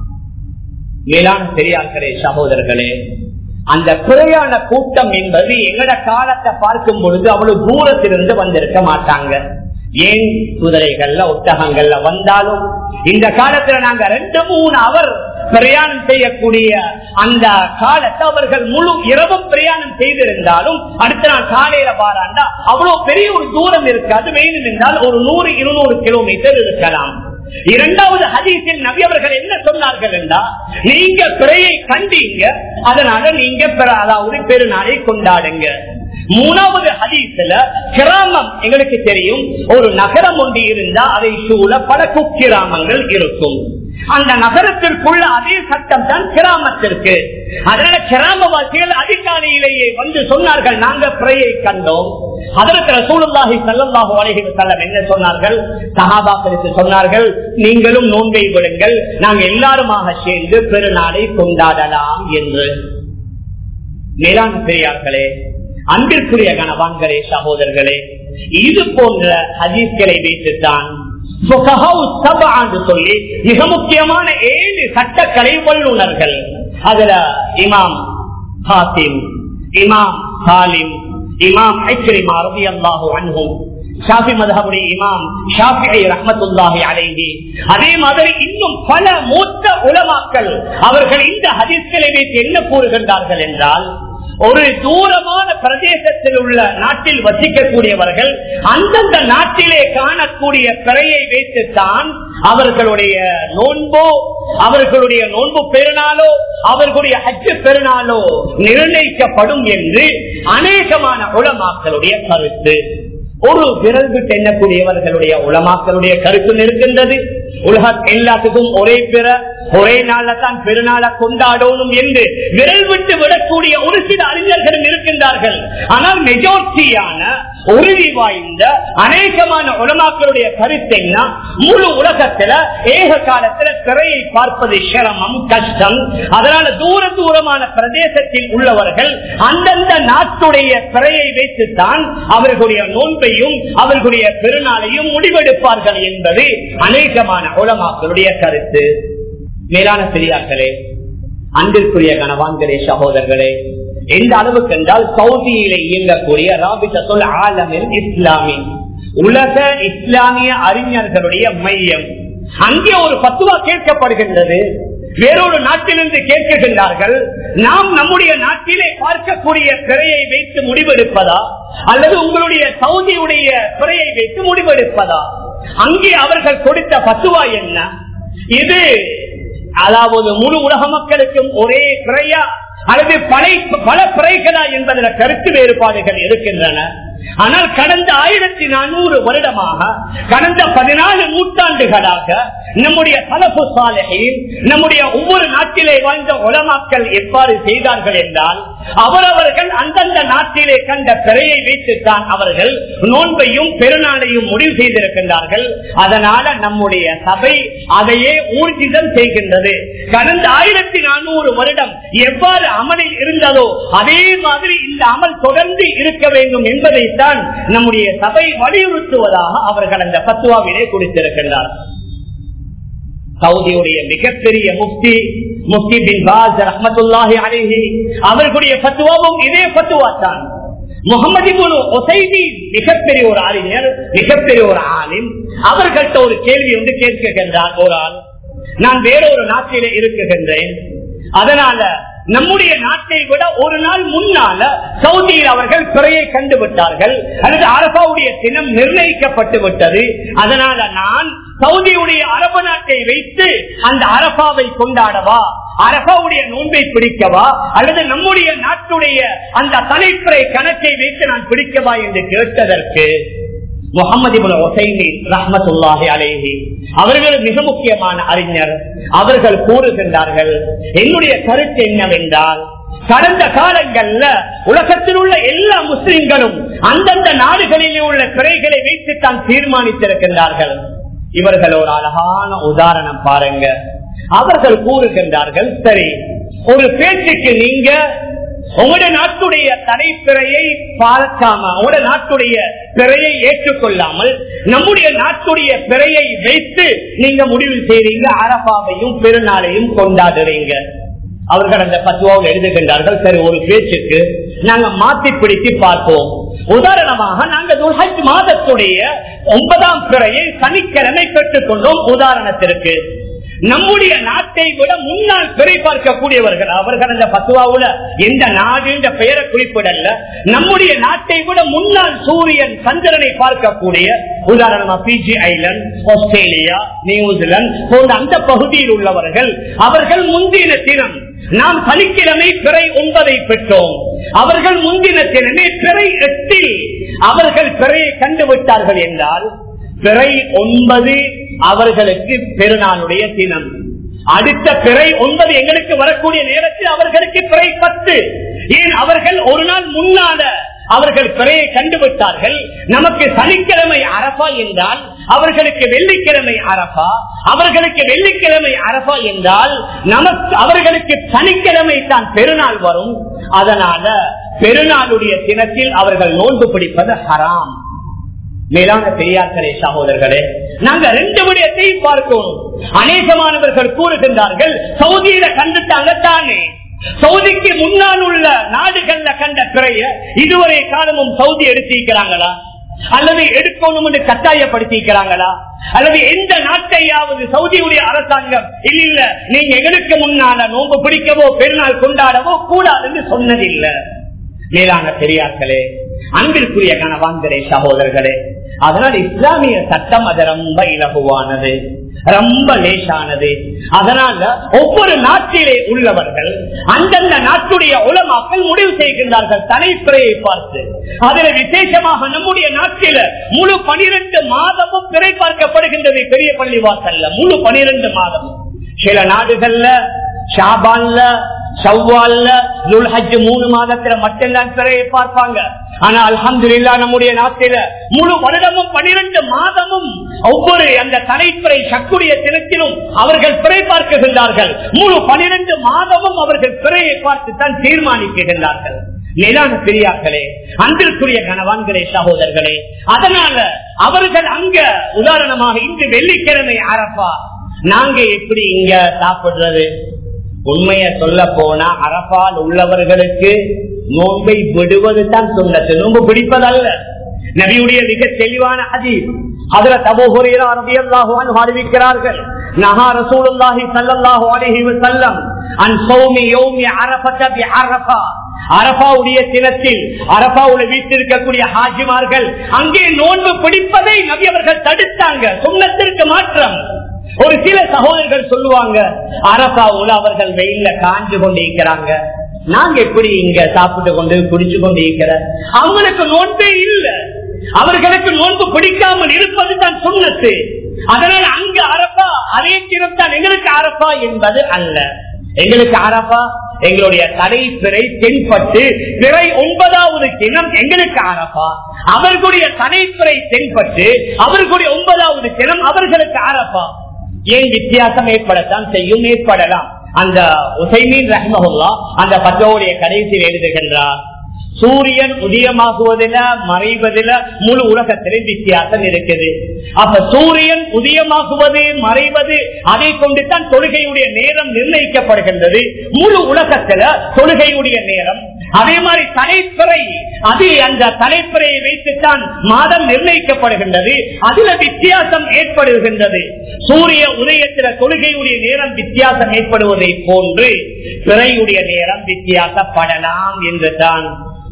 மேலான பெரியார்களே சகோதரர்களே அந்த பிரயாண கூட்டம் என்பது எங்கட காலத்தை பார்க்கும் பொழுது அவ்வளவு தூரத்திலிருந்து வந்திருக்க மாட்டாங்க ஏன் குதிரைகள்ல ஒட்டகங்கள்ல வந்தாலும் இந்த காலத்துல நாங்க ரெண்டு மூணு அவர் பிரயாணம் செய்யக்கூடிய அந்த காலத்தை அவர்கள் முழு இரவும் பிரயாணம் செய்திருந்தாலும் அடுத்த நாள் காலையில பாராண்டா அவ்வளவு பெரிய ஒரு தூரம் இருக்காது வேணும் என்றால் ஒரு நூறு இருநூறு கிலோமீட்டர் இருக்கலாம் இரண்டாவது ஹதீஸில் நபி அவர்கள் என்ன சொன்னார்கள் என்றா நீங்க பிறையை கண்டீங்க அதனால நீங்க அதாவது பெருநாளை கொண்டாடுங்க மூணாவது ஹதீஸ்ல கிராமம் எங்களுக்கு தெரியும் ஒரு நகரம் ஒன்று இருந்தா அதை சூழ பல குக்கிராமங்கள் இருக்கும் அந்த நகரத்திற்குள்ள அதே சட்டம் தான் கிராமத்திற்கு அதனால கிராமவாசிகள் அதிகாலையிலேயே வந்து சொன்னார்கள் நாங்க பிறையை கண்டோம் அதற்கு ரசூலுல்லாஹி ஸல்லல்லாஹு அலைஹி வஸல்லம் என்ன சொன்னார்கள் சஹாபாக்களுக்கு சொன்னார்கள் நீங்களும் நோன்பை விடுங்கள் நாங்கள் எல்லாருமாக சேர்ந்து பெருநாளை கொண்டாடலாம் என்று மேலாண் பெரியார்களே அன்பிற்குரிய கணவான்களே சகோதரர்களே இது போன்ற ஹதீஸ்களை வைத்துத்தான் சொல்லி மிக முக்கியமான ஏழு சட்டக்கலை வல்லுநர்கள் அதுல இமாம் ஹாசிம் இமாம் சாலிம் இமாம் ஐக்கிரிமா ரவி அல்லாஹு அன்ஹும் ஷாஃபி மதஹபுடைய இமாம் ஷாஃபி ரஹமத்துல்லாஹி அலைஹி அதே மாதிரி இன்னும் பல மூத்த உலமாக்கள் அவர்கள் இந்த ஹதீஸ்களை வைத்து என்ன கூறுகின்றார்கள் என்றால் ஒரு தூரமான பிரதேசத்தில் உள்ள நாட்டில் வசிக்கக்கூடியவர்கள் அந்தந்த நாட்டிலே காணக்கூடிய பிறையை வைத்துத்தான் அவர்களுடைய நோன்போ அவர்களுடைய நோன்பு பெருநாளோ அவர்களுடைய அச்சு பெருநாளோ நிர்ணயிக்கப்படும் என்று அநேகமான உளமாக்களுடைய கருத்து ஒரு விரல் விட்டு எண்ணக்கூடியவர்களுடைய உலமாக்களுடைய கருத்து இருக்கின்றது உலக எல்லாத்துக்கும் ஒரே பிற ஒரே நாள்ல தான் பெருநாளை கொண்டாடணும் என்று விரல் விட்டு விடக்கூடிய ஒரு சில அறிஞர்கள் இருக்கின்றார்கள் ஆனால் மெஜாரிட்டியான உறுதி வாய்ந்த அநேகமான உலமாக்களுடைய கருத்து என்ன முழு உலகத்துல ஏக காலத்துல திரையை பார்ப்பது சிரமம் கஷ்டம் அதனால தூர தூரமான பிரதேசத்தில் உள்ளவர்கள் அந்தந்த நாட்டுடைய திரையை வைத்துத்தான் அவர்களுடைய நோன்பையும் அவர்களுடைய பெருநாளையும் முடிவெடுப்பார்கள் என்பது அநேகமான உலமாக்களுடைய கருத்து மேலான பெரியார்களே அன்பிற்குரிய கணவான்களே சகோதரர்களே எந்த அளவுக்கு என்றால் சவுதியிலே இயங்கக்கூடிய ராபிசத்துல் ஆலமில் இஸ்லாமி உலக இஸ்லாமிய அறிஞர்களுடைய மையம் அங்கே ஒரு பத்துவா கேட்கப்படுகின்றது வேறொரு நாட்டிலிருந்து கேட்கின்றார்கள் நாம் நம்முடைய நாட்டிலே பார்க்கக்கூடிய பிறையை வைத்து முடிவெடுப்பதா அல்லது உங்களுடைய சவுதியுடைய பிறையை வைத்து முடிவெடுப்பதா அங்கே அவர்கள் கொடுத்த பத்துவா என்ன இது அதாவது முழு உலக மக்களுக்கும் ஒரே பிறையா அல்லது பல பல பிறைகளா என்பதில் கருத்து வேறுபாடுகள் இருக்கின்றன ஆனால் கடந்த ஆயிரத்தி நானூறு வருடமாக கடந்த பதினாலு நூற்றாண்டுகளாக நம்முடைய தலப்பு சாலையில் நம்முடைய ஒவ்வொரு நாட்டிலே வாழ்ந்த உலமாக்கள் எவ்வாறு செய்தார்கள் என்றால் அவரவர்கள் அந்தந்த நாட்டிலே கண்ட பிறையை வைத்துத்தான் அவர்கள் நோன்பையும் பெருநாளையும் முடிவு செய்திருக்கின்றார்கள் அதனால நம்முடைய சபை அதையே ஊர்ஜிதம் செய்கின்றது கடந்த ஆயிரத்தி நானூறு வருடம் எவ்வாறு அமலில் இருந்ததோ அதே மாதிரி இந்த அமல் தொடர்ந்து இருக்க வேண்டும் என்பதைத்தான் நம்முடைய சபை வலியுறுத்துவதாக அவர்கள் அந்த பத்துவாவிலே கொடுத்திருக்கின்றார் சவுதியுடைய மிகப்பெரிய முக்தி முக்தி பின் பாஸ் ரஹமத்துல்லாஹி அலேஹி அவர்களுடைய பத்துவாவும் இதே பத்துவா தான் முகமது மிகப்பெரிய ஒரு அறிஞர் மிகப்பெரிய ஒரு ஆளின் அவர்கள்ட்ட ஒரு கேள்வி வந்து கேட்கின்றார் ஒரு ஆள் நான் வேறொரு நாட்டிலே இருக்குகின்றேன் அதனால நம்முடைய நாட்டை விட ஒரு நாள் முன்னால சவுதியில் அவர்கள் பிறையை கண்டுவிட்டார்கள் அல்லது அரபாவுடைய தினம் நிர்ணயிக்கப்பட்டு விட்டது அதனால நான் சவுதியுடைய அரபு நாட்டை வைத்து அந்த அரபாவை கொண்டாடவா அரபாவுடைய நோன்பை பிடிக்கவா அல்லது நம்முடைய நாட்டுடைய அந்த தலைப்புறை கணக்கை வைத்து நான் பிடிக்கவா என்று கேட்டதற்கு முகமது ரஹமத்துல்லாஹி அலேஹி அவர்கள் மிக முக்கியமான அறிஞர் அவர்கள் கூறுகின்றார்கள் என்னுடைய கருத்து என்னவென்றால் கடந்த காலங்கள்ல உலகத்தில் உள்ள எல்லா முஸ்லிம்களும் அந்தந்த நாடுகளிலே உள்ள பிறைகளை வைத்து தான் தீர்மானித்திருக்கின்றார்கள் இவர்கள் ஒரு அழகான உதாரணம் பாருங்க அவர்கள் கூறுகின்றார்கள் சரி ஒரு பேச்சுக்கு நீங்க உங்களோட நாட்டுடைய தடைப்பிறையை பார்க்காம உங்களோட நாட்டுடைய பிறையை ஏற்றுக்கொள்ளாமல் நம்முடைய நாட்டுடைய பிறையை வைத்து நீங்க முடிவு செய்றீங்க அரபாவையும் பெருநாளையும் கொண்டாடுறீங்க அவர்கள் அந்த பத்துவாவில் எழுதுகின்றார்கள் சரி ஒரு பேச்சுக்கு நாங்க மாத்தி பிடித்து பார்ப்போம் உதாரணமாக நாங்கள் துல்ஹஜ் மாதத்துடைய ஒன்பதாம் பிறையை சனிக்கிழமை பெற்றுக் கொண்டோம் உதாரணத்திற்கு நம்முடைய நாட்டை விட முன்னால் பிறை பார்க்கக்கூடியவர்கள் அவர்கள் அந்த பத்துவாவுல எந்த நாடு என்ற பெயரை குறிப்பிடல நம்முடைய நாட்டை விட முன்னால் சூரியன் சந்திரனை பார்க்கக்கூடிய உதாரணமா பிஜி ஐலண்ட் ஆஸ்திரேலியா நியூசிலாந்து போன்ற அந்த பகுதியில் உள்ளவர்கள் அவர்கள் முந்தின தினம் நாம் சனிக்கிழமை பிறை ஒன்பதை பெற்றோம் அவர்கள் முந்தின தினமே பிறை எட்டில் அவர்கள் பிறையை கண்டுவிட்டார்கள் என்றால் பிறை ஒன்பது அவர்களுக்கு பெருநாளுடைய தினம் அடுத்த பிறை ஒன்பது எங்களுக்கு வரக்கூடிய நேரத்தில் அவர்களுக்கு பிறை பத்து ஏன் அவர்கள் ஒரு நாள் முன்னால அவர்கள் பிறையை கண்டுவிட்டார்கள் நமக்கு சனிக்கிழமை அரபா என்றால் அவர்களுக்கு வெள்ளிக்கிழமை அரபா அவர்களுக்கு வெள்ளிக்கிழமை அரபா என்றால் நமக்கு அவர்களுக்கு சனிக்கிழமை தான் பெருநாள் வரும் அதனால பெருநாளுடைய தினத்தில் அவர்கள் நோன்பு பிடிப்பது ஹராம் மேலான பெரியார்களே சகோதரர்களே நாங்க ரெண்டு விடயத்தையும் பார்க்கணும் அநேகமானவர்கள் கூறுகின்றார்கள் சவுதியில கண்டுட்டாங்க தானே சவுதிக்கு முன்னால் உள்ள நாடுகள்ல கண்ட பிறைய இதுவரை காலமும் சவுதி எடுத்திருக்கிறாங்களா அல்லது எடுக்கணும் என்று கட்டாயப்படுத்திக்கிறாங்களா அல்லது எந்த நாட்டையாவது சவுதியுடைய அரசாங்கம் இல்ல இல்ல நீங்க எங்களுக்கு முன்னால நோன்பு பிடிக்கவோ பெருநாள் கொண்டாடவோ கூடாதுன்னு சொன்னதில்லை மேலான பெரியார்களே அன்பிற்குரிய கணவான்களே சகோதரர்களே அதனால் இஸ்லாமிய சட்டம் அது ரொம்ப இலகுவானது ரொம்ப லேசானது அதனால ஒவ்வொரு நாட்டிலே உள்ளவர்கள் அந்தந்த நாட்டுடைய உலமாக்கள் முடிவு செய்கின்றார்கள் தலைப்பிறையை பார்த்து அதில் விசேஷமாக நம்முடைய நாட்டில முழு பனிரெண்டு மாதமும் பிறை பார்க்கப்படுகின்றது பெரிய பள்ளி வாசல்ல முழு பனிரெண்டு மாதமும் சில நாடுகள்ல ஷாபான்ல சவ்வால்ல துல்ஹஜ் மூணு மாதத்துல மட்டும்தான் பிறையை பார்ப்பாங்க ஆனா அல்ஹம்துலில்லா நம்முடைய நாட்டில முழு வருடமும் பனிரெண்டு மாதமும் ஒவ்வொரு அந்த தலைப்பிறை சக்குடைய தினத்திலும் அவர்கள் பிறை பார்க்குகின்றார்கள் முழு பனிரெண்டு மாதமும் அவர்கள் பிறையை பார்த்து தான் தீர்மானிக்கின்றார்கள் மேலான பெரியார்களே அன்பிற்குரிய கணவான்களே சகோதரர்களே அதனால அவர்கள் அங்க உதாரணமாக இன்று வெள்ளிக்கிழமை அரப்பா நாங்க எப்படி இங்க சாப்பிடுறது உண்மைய சொல்ல போனா அரபால் உள்ளவர்களுக்கு நோன்பை விடுவது தான் சொன்னது நோன்பு பிடிப்பதல்ல நபியுடைய மிக தெளிவான அதி அதுல தபோகுரையில அரபியல்லாஹுவான் அறிவிக்கிறார்கள் நகா ரசூலுல்லாஹி ஸல்லல்லாஹு அலைஹி வஸல்லம் அன் சௌமி யௌமி அரஃபத பி அரஃபா அரபாவுடைய தினத்தில் அரபாவுல வீட்டிருக்கக்கூடிய ஹாஜிமார்கள் அங்கே நோன்பு பிடிப்பதை நபி அவர்கள் தடுத்தாங்க சுண்ணத்திற்கு மாற்றம் ஒரு சில சகோதரர்கள் சொல்லுவாங்க அரபாவுல அவர்கள் வெயில்ல காஞ்சு கொண்டிருக்கிறாங்க நாங்க எப்படி இங்க சாப்பிட்டு கொண்டு குடிச்சு கொண்டு இருக்கிற அவங்களுக்கு நோன்பே இல்ல அவர்களுக்கு நோன்பு பிடிக்காமல் இருப்பது தான் சுண்ணத்து அதனால் அங்கு அரப்பா அதே தினம் தான் எங்களுக்கு அரப்பா என்பது அல்ல எங்களுக்கு அரப்பா எங்களுடைய கடை பிறை தென்பட்டு பிறை ஒன்பதாவது தினம் எங்களுக்கு அரப்பா அவர்களுடைய கடைப்பிறை தென்பட்டு அவர்களுடைய ஒன்பதாவது தினம் அவர்களுக்கு அரப்பா ஏன் வித்தியாசம் ஏற்படத்தான் செய்யும் ஏற்படலாம் அந்த உசைமீன் ரஹ்மஹுல்லா அந்த பத்தோடைய கடைசியில் எழுதுகின்றார் சூரியன் உதயமாகுவதில மறைவதில முழு உலகத்திலும் வித்தியாசம் இருக்குது அப்ப சூரியன் உதயமாகுவது மறைவது அதை கொண்டுதான் தொழுகையுடைய நேரம் நிர்ணயிக்கப்படுகின்றது முழு உலகத்துல தொழுகையுடைய நேரம் அதே மாதிரி தலைப்பிறை அது அந்த தலைப்பிறையை வைத்துத்தான் மாதம் நிர்ணயிக்கப்படுகின்றது அதுல வித்தியாசம் ஏற்படுகின்றது சூரிய உதயத்தில தொழுகையுடைய நேரம் வித்தியாசம் ஏற்படுவதை போன்று பிறையுடைய நேரம் வித்தியாசப்படலாம் என்று தான்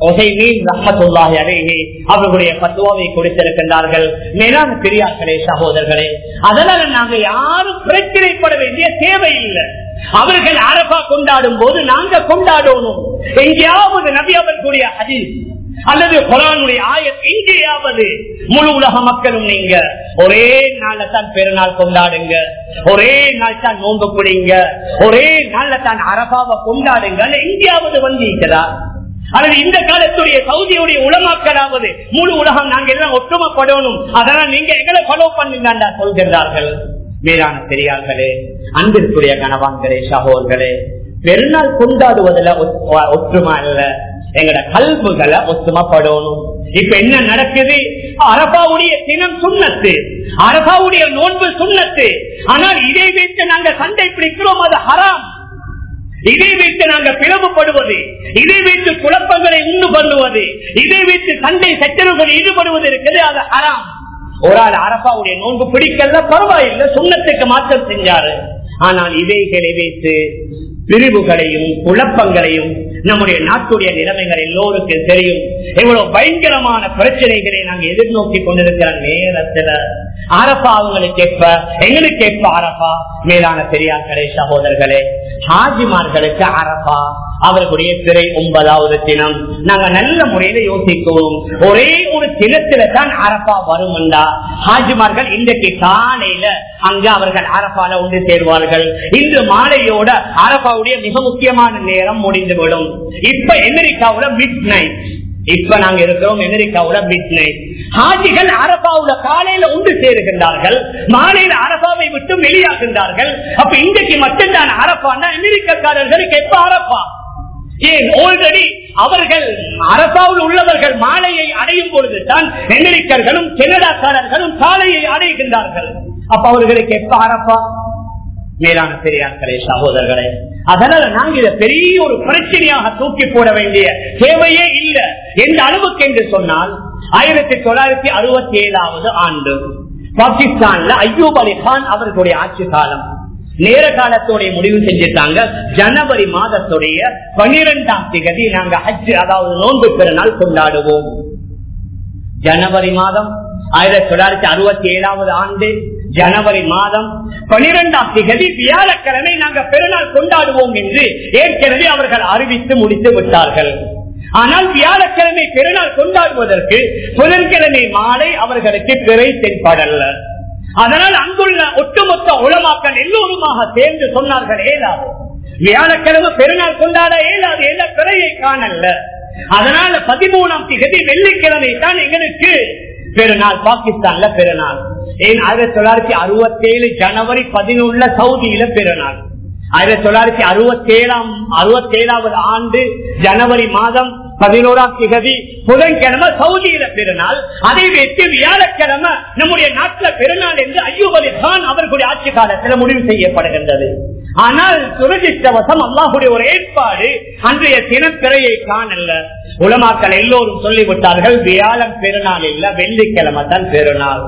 அவர்களுடைய பத்துவாவை கொடுத்திருக்கின்றார்கள் மேலான பெரியார்களே சகோதரர்களே அதனால நாங்க யாரும் பிரச்சனைப்பட வேண்டிய தேவையில்லை அவர்கள் அரபா கொண்டாடும் போது நாங்க கொண்டாடணும் எங்கேயாவது நபி அவர்களுடைய ஹதீஸ் அல்லது குரானுடைய ஆயத் எங்கேயாவது முழு உலக மக்களும் நீங்க ஒரே நாள்ல தான் பெருநாள் கொண்டாடுங்க ஒரே நாள் தான் நோன்பு பிடிங்க ஒரே நாள்ல தான் அரபாவை கொண்டாடுங்க எங்கேயாவது வந்திருக்கிறா அல்லது இந்த காலத்துடைய சவுதியுடைய உலமாக்கலாவது முழு உலகம் நாங்க எல்லாம் ஒற்றுமைப்படணும் அதனால் நீங்க எங்களை ஃபாலோ பண்ணுங்க சொல்கிறார்கள் மேலான பெரியார்களே அன்பிற்குரிய கணவான்களே சகோதர்களே பெருநாள் கொண்டாடுவதில் ஒற்றுமை அல்ல எங்கட கல்புகளை ஒத்துமைப்படணும் இப்ப என்ன நடக்குது அரபாவுடைய தினம் சுண்ணத்து அரபாவுடைய நோன்பு சுண்ணத்து ஆனால் இதை வைத்து நாங்க சண்டை பிடிக்கிறோம் அது ஹராம் இதை வைத்து நாங்கள் பிளவுபடுவது இதை வைத்து குழப்பங்களை உண்டு பண்ணுவது இதை வைத்து சண்டை சச்சரவுகள் ஈடுபடுவது இருக்குது அது ஹராம் ஒரு ஆள் அரபாவுடைய நோன்பு பிடிக்கல பரவாயில்லை சுண்ணத்துக்கு மாற்றம் செஞ்சாரு ஆனால் இவைகளை வைத்து பிரிவுகளையும் குழப்பங்களையும் நம்முடைய நாட்டுடைய நிலைமைகள் எல்லோருக்கும் தெரியும் எவ்வளவு பயங்கரமான பிரச்சனைகளை நாங்கள் எதிர்நோக்கி கொண்டிருக்கிற நேரத்துல அரப்பா அவங்களுக்கு எப்ப எங்களுக்கு எப்ப அரப்பா மேலான பெரியார்களே சகோதரர்களே ஹாஜிமார்களுக்கு அரப்பா அவர்களுடைய பிறை ஒன்பதாவது தினம் நாங்க நல்ல முறையில யோசிக்கணும் ஒரே ஒரு தினத்துல தான் அரப்பா வரும்டா ஹாஜிமார்கள் இன்றைக்கு காலையில அங்க அவர்கள் அரப்பால ஒன்று சேர்வார்கள் இன்று மாலையோட அரப்பாவுடைய மிக முக்கியமான நேரம் முடிந்துவிடும் இப்ப அமெரிக்காவுல மிட் நைட் இப்ப நாங்க இருக்கிறோம் அமெரிக்காவோட மிட்னை ஹாஜிகள் அரபாவுல காலையில ஒன்று சேருகின்றார்கள் மாலையில அரபாவை விட்டு வெளியாகின்றார்கள் அப்ப இன்றைக்கு மட்டும்தான் அரபான்னா அமெரிக்கக்காரர்களுக்கு எப்ப அரபா ஏன் ஆல்ரெடி அவர்கள் அரசாவில் உள்ளவர்கள் மாலையை அடையும் பொழுதுதான் அமெரிக்கர்களும் கனடாக்காரர்களும் காலையை அடைகின்றார்கள் அப்ப அவர்களுக்கு எப்ப அரப்பா மேலான பெரியார்களே சகோதரர்களே அதனால நாங்க இதை பெரிய ஒரு பிரச்சனையாக தூக்கி போட வேண்டிய தேவையே இல்லை எந்த அளவுக்கு என்று சொன்னால் ஆயிரத்தி தொள்ளாயிரத்தி அறுபத்தி ஏழாவது ஆண்டு பாகிஸ்தான்ல ஐயூப் அலி கான் அவர்களுடைய ஆட்சி காலம் நேர காலத்தோடைய முடிவு செஞ்சிட்டாங்க ஜனவரி மாதத்துடைய பனிரெண்டாம் தேதி நாங்க ஹஜ் அதாவது நோன்பு பெருநாள் கொண்டாடுவோம் ஜனவரி மாதம் ஆயிரத்தி தொள்ளாயிரத்தி அறுபத்தி ஏழாவது ஆண்டு ஜனவரி மாதம் பனிரெண்டாம் திகதி வியாழக்கிழமை நாங்கள் பெருநாள் கொண்டாடுவோம் என்று ஏற்கனவே அவர்கள் அறிவித்து முடித்து விட்டார்கள் ஆனால் வியாழக்கிழமை பெருநாள் கொண்டாடுவதற்கு புதன்கிழமை மாலை அவர்களுக்கு பிறை தென்படல்ல அதனால் அங்குள்ள ஒட்டுமொத்த உளமாக்கள் எல்லோருமாக சேர்ந்து சொன்னார்கள் ஏதாவது வியாழக்கிழமை பெருநாள் கொண்டாட ஏதாவது எந்த பிறையை காணல அதனால பதிமூணாம் திகதி வெள்ளிக்கிழமை தான் எங்களுக்கு பெருநாள் பாகிஸ்தான்ல பெருநாள் ஏன் ஆயிரத்தி தொள்ளாயிரத்தி அறுபத்தி ஏழு ஜனவரி பதினொன்னுல சவுதியில பெருநாள் ஆயிரத்தி தொள்ளாயிரத்தி அறுபத்தி ஏழாம் அறுபத்தி ஏழாவது ஆண்டு ஜனவரி மாதம் பதினோராம் திகதி புதன்கிழமை சவுதியில பெருநாள் அதை வைத்து வியாழக்கிழமை நம்முடைய நாட்டில் பெருநாள் என்று ஐயூப் அலி கான் அவர்களுடைய ஆட்சி காலத்தில் முடிவு செய்யப்படுகின்றது ஆனால் துரதிருஷ்டவசம் அல்லாஹுடைய ஒரு ஏற்பாடு அன்றைய தினத்திரையை காணல உலமாக்கள் எல்லோரும் சொல்லிவிட்டார்கள் வியாழன் பெருநாள் இல்ல வெள்ளிக்கிழமை தான் பெருநாள்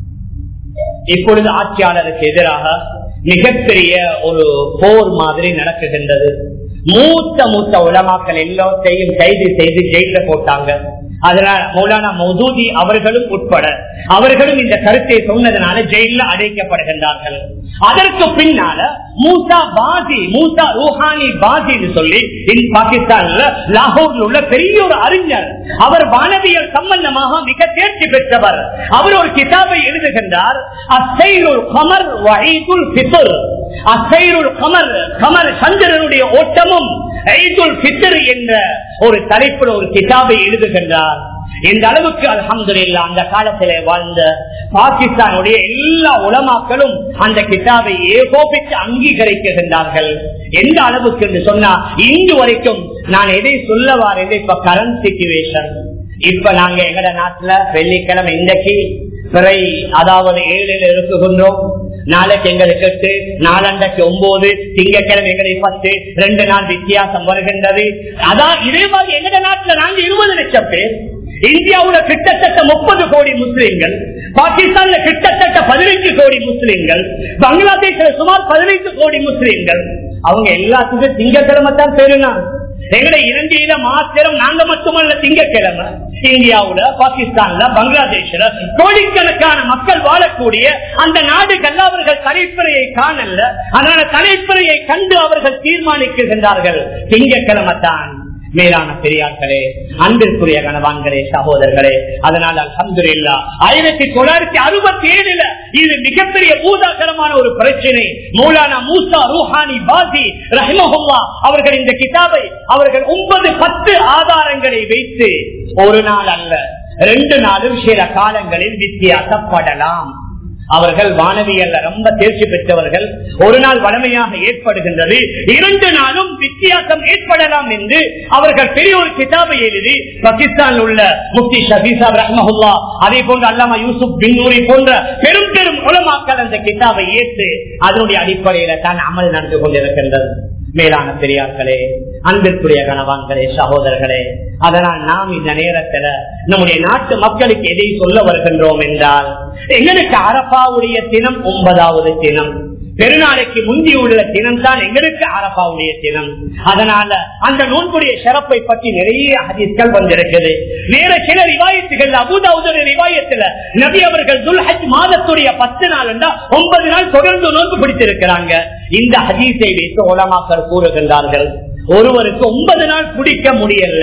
இப்பொழுது ஆட்சியாளருக்கு எதிராக மிகப்பெரிய ஒரு போர் மாதிரி நடக்குகின்றது மூத்த மூத்த உலமாக்கள் எல்லாத்தையும் கைது செய்து ஜெயில போட்டாங்க அதனால மௌலானா மௌதூதி அவர்களும் உட்பட அவர்களும் இந்த கருத்தை சொன்னதனால ஜெயில அடைக்கப்படுகின்றார்கள் அதற்கு பின்னால மூசா பாசி மூசா ரூஹானி பாசின்னு சொல்லி பாகிஸ்தான்ல லாகூர்ல உள்ள பெரிய ஒரு அறிஞர் அவர் வானவியல் சம்பந்தமாக மிக தேர்ச்சி பெற்றவர் அவர் ஒரு கிதாபை எழுதுகின்றார் அசைருள் கமர் வகைதுல் பித்துர் அசைருள் கமர் கமர் சந்திரனுடைய ஓட்டமும் ஐதுல் பித்தர் என்ற ஒரு தலைப்பில் ஒரு கிதாபை எழுதுகின்றார் இந்த அளவுக்கு அலமதுல்லா அந்த காலத்திலே வாழ்ந்த பாகிஸ்தானுடைய எல்லா உலமாக்களும் அந்த கிதாபை ஏகோபித்து அங்கீகரிக்கின்றார்கள் எந்த அளவுக்கு என்று சொன்னா இன்று வரைக்கும் நான் எதை சொல்ல வாரது இப்ப கரண்ட் சிச்சுவேஷன் இப்ப நாங்க எங்கட நாட்டுல வெள்ளிக்கிழமை இன்றைக்கு பிறை அதாவது ஏழில் இருக்குகின்றோம் நாளைக்கு எங்களுக்கு எட்டு நாலண்டைக்கு ஒன்பது திங்கக்கிழமை எங்களுக்கு பத்து ரெண்டு நாள் வித்தியாசம் வருகின்றது அதான் இதே மாதிரி எங்கட நாட்டுல நாங்க இருபது லட்சம் பேர் இந்தியாவுல கிட்டத்தட்ட முப்பது கோடி முஸ்லிம்கள் பாகிஸ்தான்ல கிட்டத்தட்ட பதினைஞ்சு கோடி முஸ்லிம்கள் பங்களாதேஷ்ல சுமார் பதினைந்து கோடி முஸ்லிம்கள் அவங்க எல்லாத்துக்கும் திங்கக்கிழமை தான் பெருநாள் எங்களை இரண்டில மாத்திரம் நாங்க மட்டுமல்ல திங்கக்கிழமை இந்தியாவுல பாகிஸ்தான்ல பங்களாதேஷ்ல கோடிக்கணக்கான மக்கள் வாழக்கூடிய அந்த நாடுகள் அவர்கள் தலைப்பிறையை காணல அதனால தலைப்பிறையை கண்டு அவர்கள் தீர்மானிக்கின்றார்கள் திங்கக்கிழமை தான் மேலான பெரியார்களே அன்பிற்குரிய கணவான்களே சகோதரர்களே அதனால் அலமதுல்லா ஆயிரத்தி தொள்ளாயிரத்தி அறுபத்தி ஏழுல இது மிகப்பெரிய பூதாகரமான ஒரு பிரச்சனை மௌலானா மூசா ரூஹானி பாசி ரஹ்மஹுல்லா அவர்கள் இந்த கிதாபை அவர்கள் ஒன்பது பத்து ஆதாரங்களை வைத்து ஒரு நாள் அல்ல ரெண்டு நாளும் சில காலங்களில் வித்தியாசப்படலாம் அவர்கள் வானவியல்ல ரொம்ப தேர்ச்சி பெற்றவர்கள் ஒரு நாள் வளமையாக ஏற்படுகின்றது இரண்டு நாளும் வித்தியாசம் ஏற்படலாம் என்று அவர்கள் பெரிய ஒரு கிதாபை எழுதி பாகிஸ்தான் உள்ள முப்தி ஷபீசா ரஹ்மஹுல்லா அதே போன்ற அல்லாமா யூசுப் பின்னூரி போன்ற பெரும் பெரும் உலமாக்கள் அந்த கிதாபை ஏற்று அதனுடைய அடிப்படையில தான் அமல் நடந்து கொண்டிருக்கின்றது மேலான பெரியார்களே அன்பிற்குரிய கணவான்களே சகோதரர்களே அதனால் நாம் இந்த நேரத்துல நம்முடைய நாட்டு மக்களுக்கு எதை சொல்ல வருகின்றோம் என்றால் எங்களுக்கு அரபாவுடைய தினம் ஒன்பதாவது தினம் பெருநாளைக்கு முந்தி உள்ள தினம் தான் எங்களுக்கு அரபாவுடைய தினம் அதனால அந்த நோன்புடைய சிறப்பை பற்றி நிறைய ஹதீஸ்கள் வந்திருக்குது வேற சில ரிவாயத்துகள் அபுதாவுடைய ரிவாயத்துல நபி அவர்கள் துல்ஹஜ் மாதத்துடைய பத்து நாள் ஒன்பது நாள் தொடர்ந்து நோன்பு பிடித்திருக்கிறாங்க இந்த ஹதீஸை வைத்து உலமாக்கர் கூறுகின்றார்கள் ஒருவருக்கு ஒன்பது நாள் பிடிக்க முடியல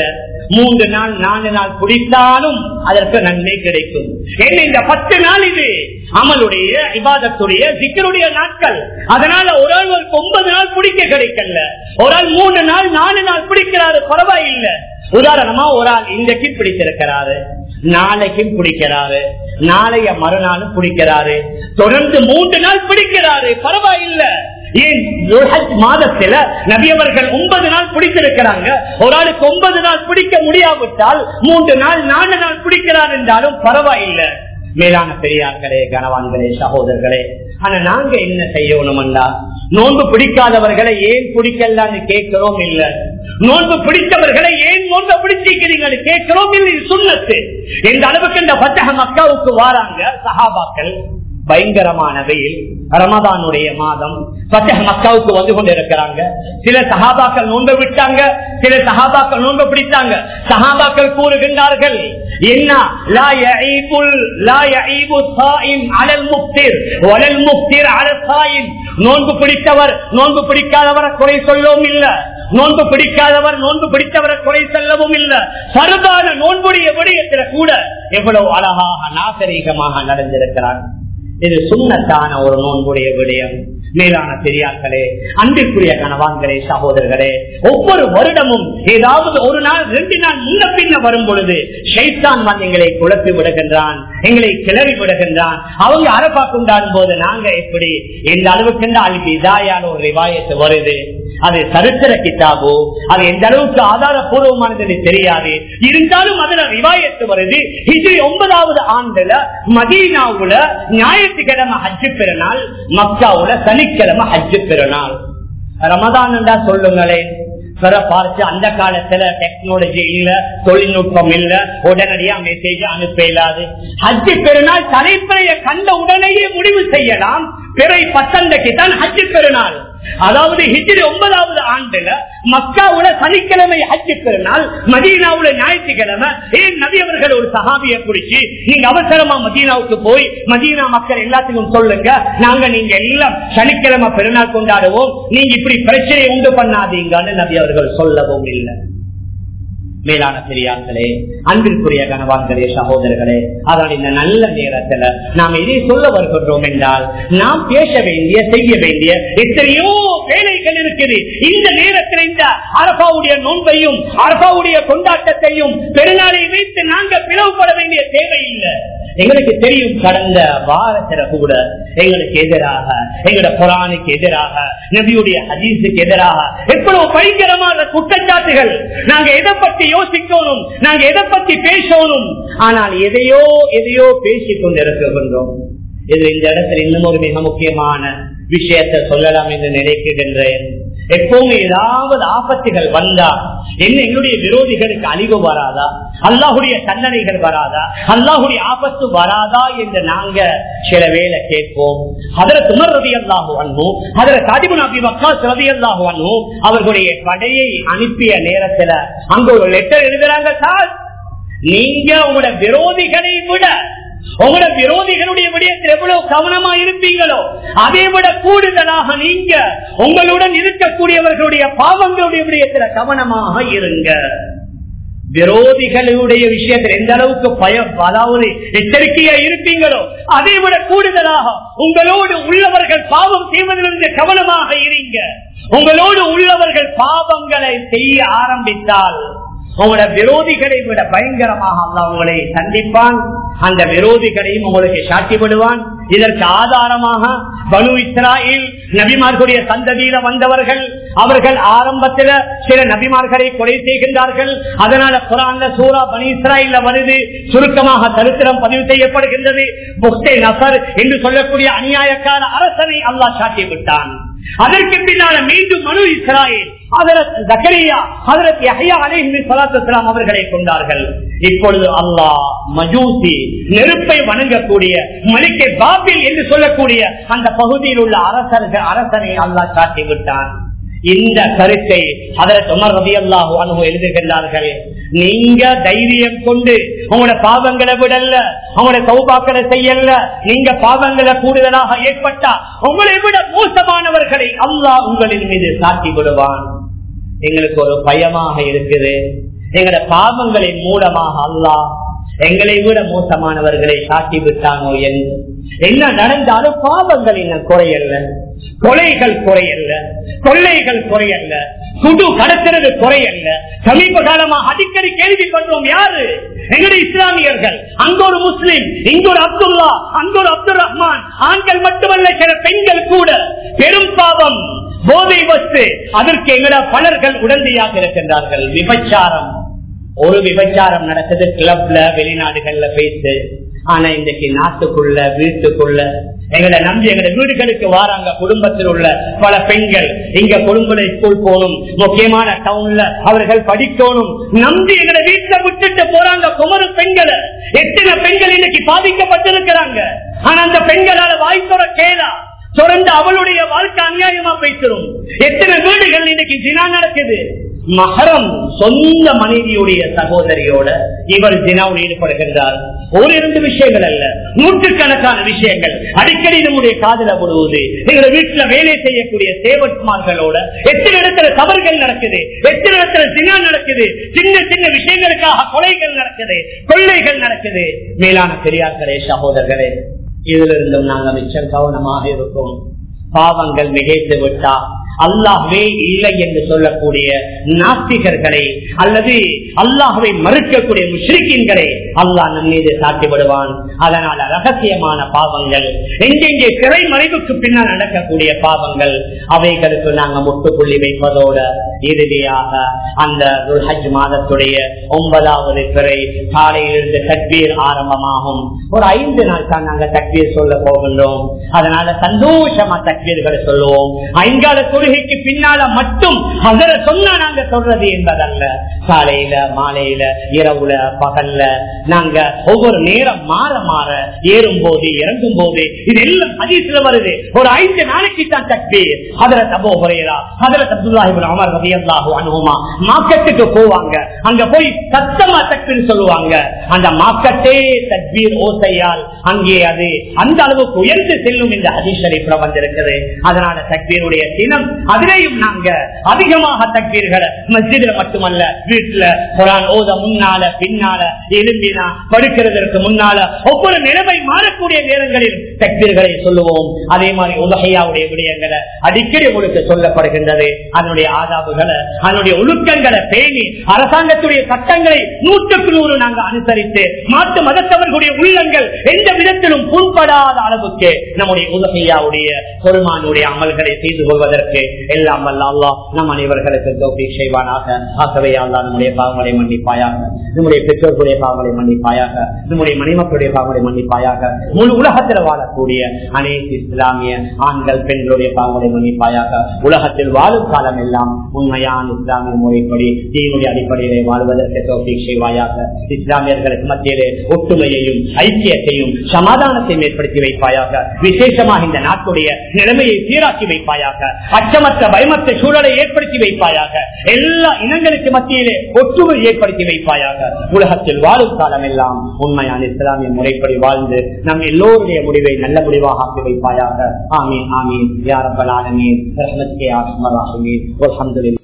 மூன்று நாள் நாலு நாள் குடித்தாலும் அதற்கு நன்மை கிடைக்கும் ஏன்னா இந்த பத்து நாள் இது அமலுடைய இபாதத்துடைய சிக்கருடைய நாட்கள் அதனால ஒரு ஆள் ஒரு ஒன்பது நாள் பிடிக்க கிடைக்கல ஒரு ஆள் மூணு நாள் நாலு நாள் பிடிக்கிறாரு பரவாயில்லை உதாரணமா ஒரு ஆள் இன்றைக்கு பிடித்திருக்கிறாரு நாளைக்கும் பிடிக்கிறாரு நாளைய மறுநாளும் பிடிக்கிறாரு தொடர்ந்து மூன்று நாள் பிடிக்கிறாரு பரவாயில்லை ஏன் துல்ஹஜ் மாதத்துல நபியவர்கள் ஒன்பது நாள் பிடித்திருக்கிறாங்க ஒரு ஆளுக்கு ஒன்பது நாள் பிடிக்க முடியாவிட்டால் மூன்று நாள் நாலு நாள் பிடிக்கிறார் என்றாலும் பரவாயில்லை மேலான பெரியார்களே கனவான்களே சகோதரர்களே ஆனா நாங்க என்ன செய்யணும்டா நோன்பு பிடிக்காதவர்களை ஏன் பிடிக்கலான்னு கேட்கிறோம் இல்ல நோன்பு பிடித்தவர்களை ஏன் நோன்பு பிடிச்சிருக்கிறீங்க கேட்கிறோம் இல்லை இது சுண்ணத்து இந்த அளவுக்கு இந்த பத்தக மக்காவுக்கு வாராங்க சஹாபாக்கள் பயங்கரமான வெயில் ரமதானுடைய மாதம் பத்தக மக்காவுக்கு வந்து கொண்டு இருக்கிறாங்க சில சஹாபாக்கள் நோன்பு விட்டாங்க சில சஹாபாக்கள் நோன்பு பிடித்தாங்க சஹாபாக்கள் கூறுகின்றார்கள் என்ன லா யஈபுல் லா யஈபு ஸாயிம் அலல் முஃப்திர் வலல் முஃப்திர் அலல் ஸாயிம் நோன்பு பிடித்தவர் நோன்பு பிடிக்காதவரை குறை சொல்லவும் இல்ல நோன்பு பிடிக்காதவர் நோன்பு பிடித்தவரை குறை சொல்லவும் இல்ல சருதான நோன்புடைய விடயத்தில் கூட எவ்வளவு அழகாக நாகரீகமாக நடந்திருக்கிறார் இது சுண்ணத்தான ஒரு நோன்புடைய விடயம் மேலான பெரியார்களே அன்பிற்குரிய கணவான்களே சகோதரர்களே ஒவ்வொரு வருடமும் ஏதாவது ஒரு நாள் ரெண்டு நாள் முன்ன பின்ன வரும் பொழுது ஷைத்தான் வந்து எங்களை குழப்பி விடுகின்றான் எங்களை கிளறி விடுகின்றான் அவங்க அரப்பா கொண்டாடும் போது நாங்க எப்படி எந்த அளவுக்கு அழுப்பி இதாயான ஒரு ரிவாயத்து வருது அது சரித்திர கிதாபோ அது எந்த அளவுக்கு ஆதாரபூர்வமானது தெரியாது இருந்தாலும் அதுல ரிவாயத்து வருது இது ஒன்பதாவது ஆண்டுல மதீனாவுல ஞாயிற்றுக்கிழமை ஹஜ்ஜு பெருநாள் மக்காவுல சனிக்கிழமை ஹஜ்ஜு பெருநாள் ரமதான் சொல்லுங்களேன் பிற பார்த்து அந்த காலத்துல டெக்னாலஜி இல்ல தொழில்நுட்பம் இல்ல உடனடியா மெசேஜ் அனுப்ப இயலாது ஹஜ்ஜு பெருநாள் தலைப்பைய கண்ட உடனேயே முடிவு செய்யலாம் பிறை பத்தண்டைக்கு தான் ஹஜ்ஜு பெருநாள் அதாவது ஹிஜ்ரி ஒன்பதாவது ஆண்டுல மக்காவுல சனிக்கிழமை ஹஜ்ஜு பெருநாள் மதீனாவுல ஞாயிற்றுக்கிழமை ஏன் நபி அவர்கள் ஒரு சஹாபியை குறிச்சு நீங்க அவசரமா மதீனாவுக்கு போய் மதீனா மக்கள் எல்லாத்துக்கும் சொல்லுங்க நாங்க நீங்க எல்லாம் சனிக்கிழமை பெருநாள் கொண்டாடுவோம் நீங்க இப்படி பிரச்சனையை உண்டு பண்ணாதீங்கன்னு நபி அவர்கள் சொல்லவும் இல்லை மேலான பெரியார்களே அன்பிற்குரிய கனவான்களே சகோதரர்களே அதனால் இந்த நல்ல நேரத்துல நாம் இதை சொல்ல வருகின்றோம் என்றால் நாம் பேச வேண்டிய செய்ய வேண்டிய எத்தனையோ வேலைகள் இருக்குது இந்த நேரத்தில் இந்த அரபாவுடைய நோன்பையும் அரபாவுடைய கொண்டாட்டத்தையும் பெருநாளை வைத்து நாங்கள் பிளவுபட வேண்டிய தேவை இல்லை எங்களுக்கு தெரியும் கடந்த வாரத்துல கூட எங்களுக்கு எதிராக எங்களோட புராணுக்கு எதிராக நபியுடைய ஹதீஸுக்கு எதிராக எவ்வளவு பயங்கரமான குற்றச்சாட்டுகள் நாங்க எதை பத்தி யோசிக்கணும் நாங்க எதை பத்தி பேசணும் ஆனால் எதையோ எதையோ பேசிக் கொண்டிருக்கின்றோம் இது இந்த இடத்துல இன்னும் ஒரு மிக முக்கியமான விஷயத்தை சொல்லலாம் என்று நினைக்கின்றேன் எப்பவுமே ஏதாவது ஆபத்துகள் வந்தா என்ன எங்களுடைய விரோதிகளுக்கு அழிவு வராதா அல்லாஹுடைய தண்டனைகள் வராதா அல்லாஹுடைய ஆபத்து வராதா என்று நாங்க சில வேலை கேட்போம் அதர துமர் ரவி அல்லாஹு அண்ணு அதர காதிபுன் அபி வக்காஸ் ரவி அல்லாஹு அண்ணு அவர்களுடைய படையை அனுப்பிய நேரத்துல அங்க ஒரு லெட்டர் எழுதுறாங்க சார் நீங்க உங்களோட விரோதிகளை விட உங்களோட விரோதிகளுடைய விடயத்தில் எவ்வளவு கவனமா இருப்பீங்களோ அதை விட கூடுதலாக நீங்க உங்களுடன் இருக்கக்கூடியவர்களுடைய பாவங்களுடைய விடயத்தில் கவனமாக இருங்க விரோதிகளுடைய விஷயத்தில் எந்த அளவுக்கு பயம் அதாவது எச்சரிக்கையா இருப்பீங்களோ அதை விட கூடுதலாக உங்களோடு உள்ளவர்கள் பாவம் செய்வதிலிருந்து கவனமாக இருங்க உங்களோடு உள்ளவர்கள் பாவங்களை செய்ய ஆரம்பித்தால் உங்களோட விரோதிகளை விட பயங்கரமாக அல்ல உங்களை சந்திப்பான் அந்த விரோதிகளையும் உங்களுக்கு சாட்டி விடுவான் இதற்கு ஆதாரமாக பனு இஸ்ராயில் நபிமார்களுடைய சந்ததியில வந்தவர்கள் அவர்கள் ஆரம்பத்தில் சில நபிமார்களை கொலை செய்கின்றார்கள் அதனால குரான்ல சூரா பனி இஸ்ராயில வருது சுருக்கமாக சரித்திரம் பதிவு செய்யப்படுகின்றது புக்தே நசர் என்று சொல்லக்கூடிய அநியாயக்கார அரசனை அல்லாஹ் சாட்டி விட்டான் அதற்கு பின்னால மீண்டும் மனு இஸ்ராயில் அவர்களை கொண்டார்கள் இப்பொழுது அல்லாஹ் மஜூசி நெருப்பை வணங்கக்கூடிய மலிக்கை பாபில் என்று சொல்லக்கூடிய அந்த பகுதியில் உள்ள அரசர்கள் அரசனை அல்லாஹ் காட்டி விட்டான் இந்த கருத்தை அதற்கு உமர் ரவி அல்லாஹ் அனுபவம் எழுதுகின்றார்கள் நீங்க தைரியம் கொண்டு உங்களோட பாவங்களை விடல உங்களோட சௌபாக்களை செய்யல நீங்க பாவங்களை கூடுதலாக ஏற்பட்டா உங்களை விட மோசமானவர்களை அல்லாஹ் உங்களின் மீது சாட்டி விடுவான் எங்களுக்கு ஒரு பயமாக இருக்குது எங்கட பாவங்களின் மூலமாக அல்லாஹ் எங்களை விட மோசமானவர்களை சாட்டி விட்டானோ என்று என்ன நடந்தாலும் பாவங்கள் இன்னும் குறையல்ல கொலைகள் குறையல்ல கொள்ளைகள் குறையல்ல சுடு கடத்துறது குறையல்ல சமீப காலமா அடிக்கடி கேள்விப்படுறோம் யாரு எங்களுடைய இஸ்லாமியர்கள் அங்க ஒரு முஸ்லிம் இங்க ஒரு அப்துல்லா அங்க ஒரு அப்துல் ரஹ்மான் ஆண்கள் மட்டுமல்ல சில பெண்கள் கூட பெரும் பாவம் போதை வஸ்து அதற்கு எங்கட பலர்கள் உடந்தையாக இருக்கின்றார்கள் விபச்சாரம் ஒரு விபச்சாரம் நடக்குது கிளப்ல வெளிநாடுகள்ல பேசு ஆனா இன்றைக்கு நாட்டுக்குள்ள வீட்டுக்குள்ள எங்களை நம்பி எங்களை வீடுகளுக்கு வாராங்க குடும்பத்தில் உள்ள பல பெண்கள் இங்க குடும்ப ஸ்கூல் போகணும் முக்கியமான டவுன்ல அவர்கள் படிக்கணும் நம்பி எங்களை வீட்டுல விட்டுட்டு போறாங்க குமரு பெண்களை எத்தனை பெண்கள் இன்னைக்கு பாதிக்கப்பட்டிருக்கிறாங்க ஆனா அந்த பெண்களால வாய்ப்புற கேளா தொடர்ந்து அவளுடைய வாழ்க்கை அநியாயமா பேசுறோம் எத்தனை வீடுகள் இன்னைக்கு தினா நடக்குது மகரம் சொந்த மனைவியுடைய சகோதரியோட இவர் தினாவில் ஈடுபடுகின்றார் ஒரு இரண்டு விஷயங்கள் அல்ல நூற்றுக்கணக்கான விஷயங்கள் அடிக்கடி நம்முடைய காதல விடுவது எங்க வீட்டுல வேலை செய்யக்கூடிய சேவட்மார்களோட எத்தனை இடத்துல தவறுகள் நடக்குது எத்தனை இடத்துல தினா நடக்குது சின்ன சின்ன விஷயங்களுக்காக கொலைகள் நடக்குது கொள்ளைகள் நடக்குது மேலான பெரியார்களே சகோதரர்களே இதுல இருந்தும் நாங்க மிச்சம் கவனமாக இருக்கோம் பாவங்கள் மிகைத்து விட்டா அல்லாஹ்வே இல்லை என்று சொல்லக்கூடிய நாஸ்திகர்களை அல்லது அல்லாஹ்வை மறுக்கக்கூடிய முஸ்லிம்களை அல்லாஹ் நம் மீது சாட்டி விடுவான் அதனால ரகசியமான பாவங்கள் எங்கெங்கே திரை மறைவுக்கு பின்னால் நடக்கக்கூடிய பாவங்கள் அவைகளுக்கு நாங்க முட்டுப்புள்ளி வைப்பதோட இறுதியாக அந்த ஹஜ் மாதத்துடைய ஒன்பதாவது பிறை காலையிலிருந்து தக்பீர் ஆரம்பமாகும் ஒரு ஐந்து நாள் தான் நாங்க தக்பீர் சொல்ல போகின்றோம் அதனால சந்தோஷமா தக்பீர்களை சொல்லுவோம் ஐங்கால தொழுகைக்கு பின்னால மட்டும் அதர சொன்னா நாங்க சொல்றது என்பதல்ல காலையில மாலையில இரவுல பகல்ல நாங்க ஒவ்வொரு நேரம் மாற மாற ஏறும் போது இறங்கும் போது இது எல்லாம் ஹதீஸ்ல வருது ஒரு ஐந்து நாளைக்கு தான் தக்பீர் அதுல தபோ குறையலா அதுல அப்துல்லாஹிபின் அமர் ரதியல்லாஹு அனுகுமா மார்க்கெட்டுக்கு போவாங்க அங்க போய் சத்தமா தக்பீர் சொல்லுவாங்க அந்த மார்க்கெட்டே தக்பீர் ஓசையால் அங்கே அது அந்த அளவுக்கு உயர்ந்து செல்லும் இந்த அதிசரிப்புல வந்திருக்குது அதனால தக்பீருடைய தினம் அதிலேயும் நாங்க அதிகமாக தக்பீர்களை மஸ்ஜிதில் மட்டுமல்ல வீட்டுல குரான் ஓத முன்னால பின்னால எழுந்தினா படுக்கிறதற்கு முன்னால ஒவ்வொரு நிலைமை மாறக்கூடிய நேரங்களில் தக்பீர்களை சொல்லுவோம் அதே மாதிரி உலகையாவுடைய விடயங்களை அடிக்கடி உங்களுக்கு சொல்லப்படுகின்றது அதனுடைய ஆதாபுகளை அதனுடைய ஒழுக்கங்களை பேணி அரசாங்கத்துடைய சட்டங்களை நூற்றுக்கு நூறு நாங்க அனுசரித்து மாற்று மதத்தவர்களுடைய உள்ளங்கள் எந்த விதத்திலும் புண்படாத அளவுக்கு நம்முடைய உலகையாவுடைய பெருமானுடைய அமல்களை செய்து கொள்வதற்கு எல்லாம் வல்ல அல்லாஹ் நம் அனைவர்களுக்கு தோப்பி செய்வானாக ஆகவே அல்லா நம்முடைய பாவங்களை மன்னிப்பாயாக நம்முடைய பெற்றோர்களுடைய பாவங்களை மன்னிப்பாயாக நம்முடைய மணிமக்களுடைய பாவங்களை மன்னிப்பாயாக முழு உலகத்தில் வாழக்கூடிய அனைத்து இஸ்லாமிய ஆண்கள் பெண்களுடைய பாவங்களை மன்னிப்பாயாக உலகத்தில் வாழும் காலம் எல்லாம் உண்மையான இஸ்லாமிய முறைப்படி தீனுடைய அடிப்படையிலே வாழ்வதற்கு தோப்பி செய்வாயாக இஸ்லாமியர்களுக்கு மத்தியிலே ஒற்றுமையையும் ஐக்கியத்தையும் சமாதானத்தையும் ஏற்படுத்தி வைப்பாயாக விசேஷமாக இந்த நாட்டுடைய நிலைமையை சீராக்கி வைப்பாயாக அச்சமற்ற பயமற்ற சூழலை ஏற்படுத்தி வைப்பாயாக எல்லா இனங்களுக்கு மத்தியிலே ஒற்றுமை ஏற்படுத்தி வைப்பாயாக உலகத்தில் வாழும் காலம் எல்லாம் உண்மையான இஸ்லாமிய முறைப்படி வாழ்ந்து நம் எல்லோருடைய முடிவை நல்ல முடிவாக ஆக்கி வைப்பாயாக ஆமீன் ஆமீன் யாரப்பல் ஆலமீன் ரஹமத்கே ஆஸ்மர் ஆசுமீன் அல்ஹம்துலில்லாஹ்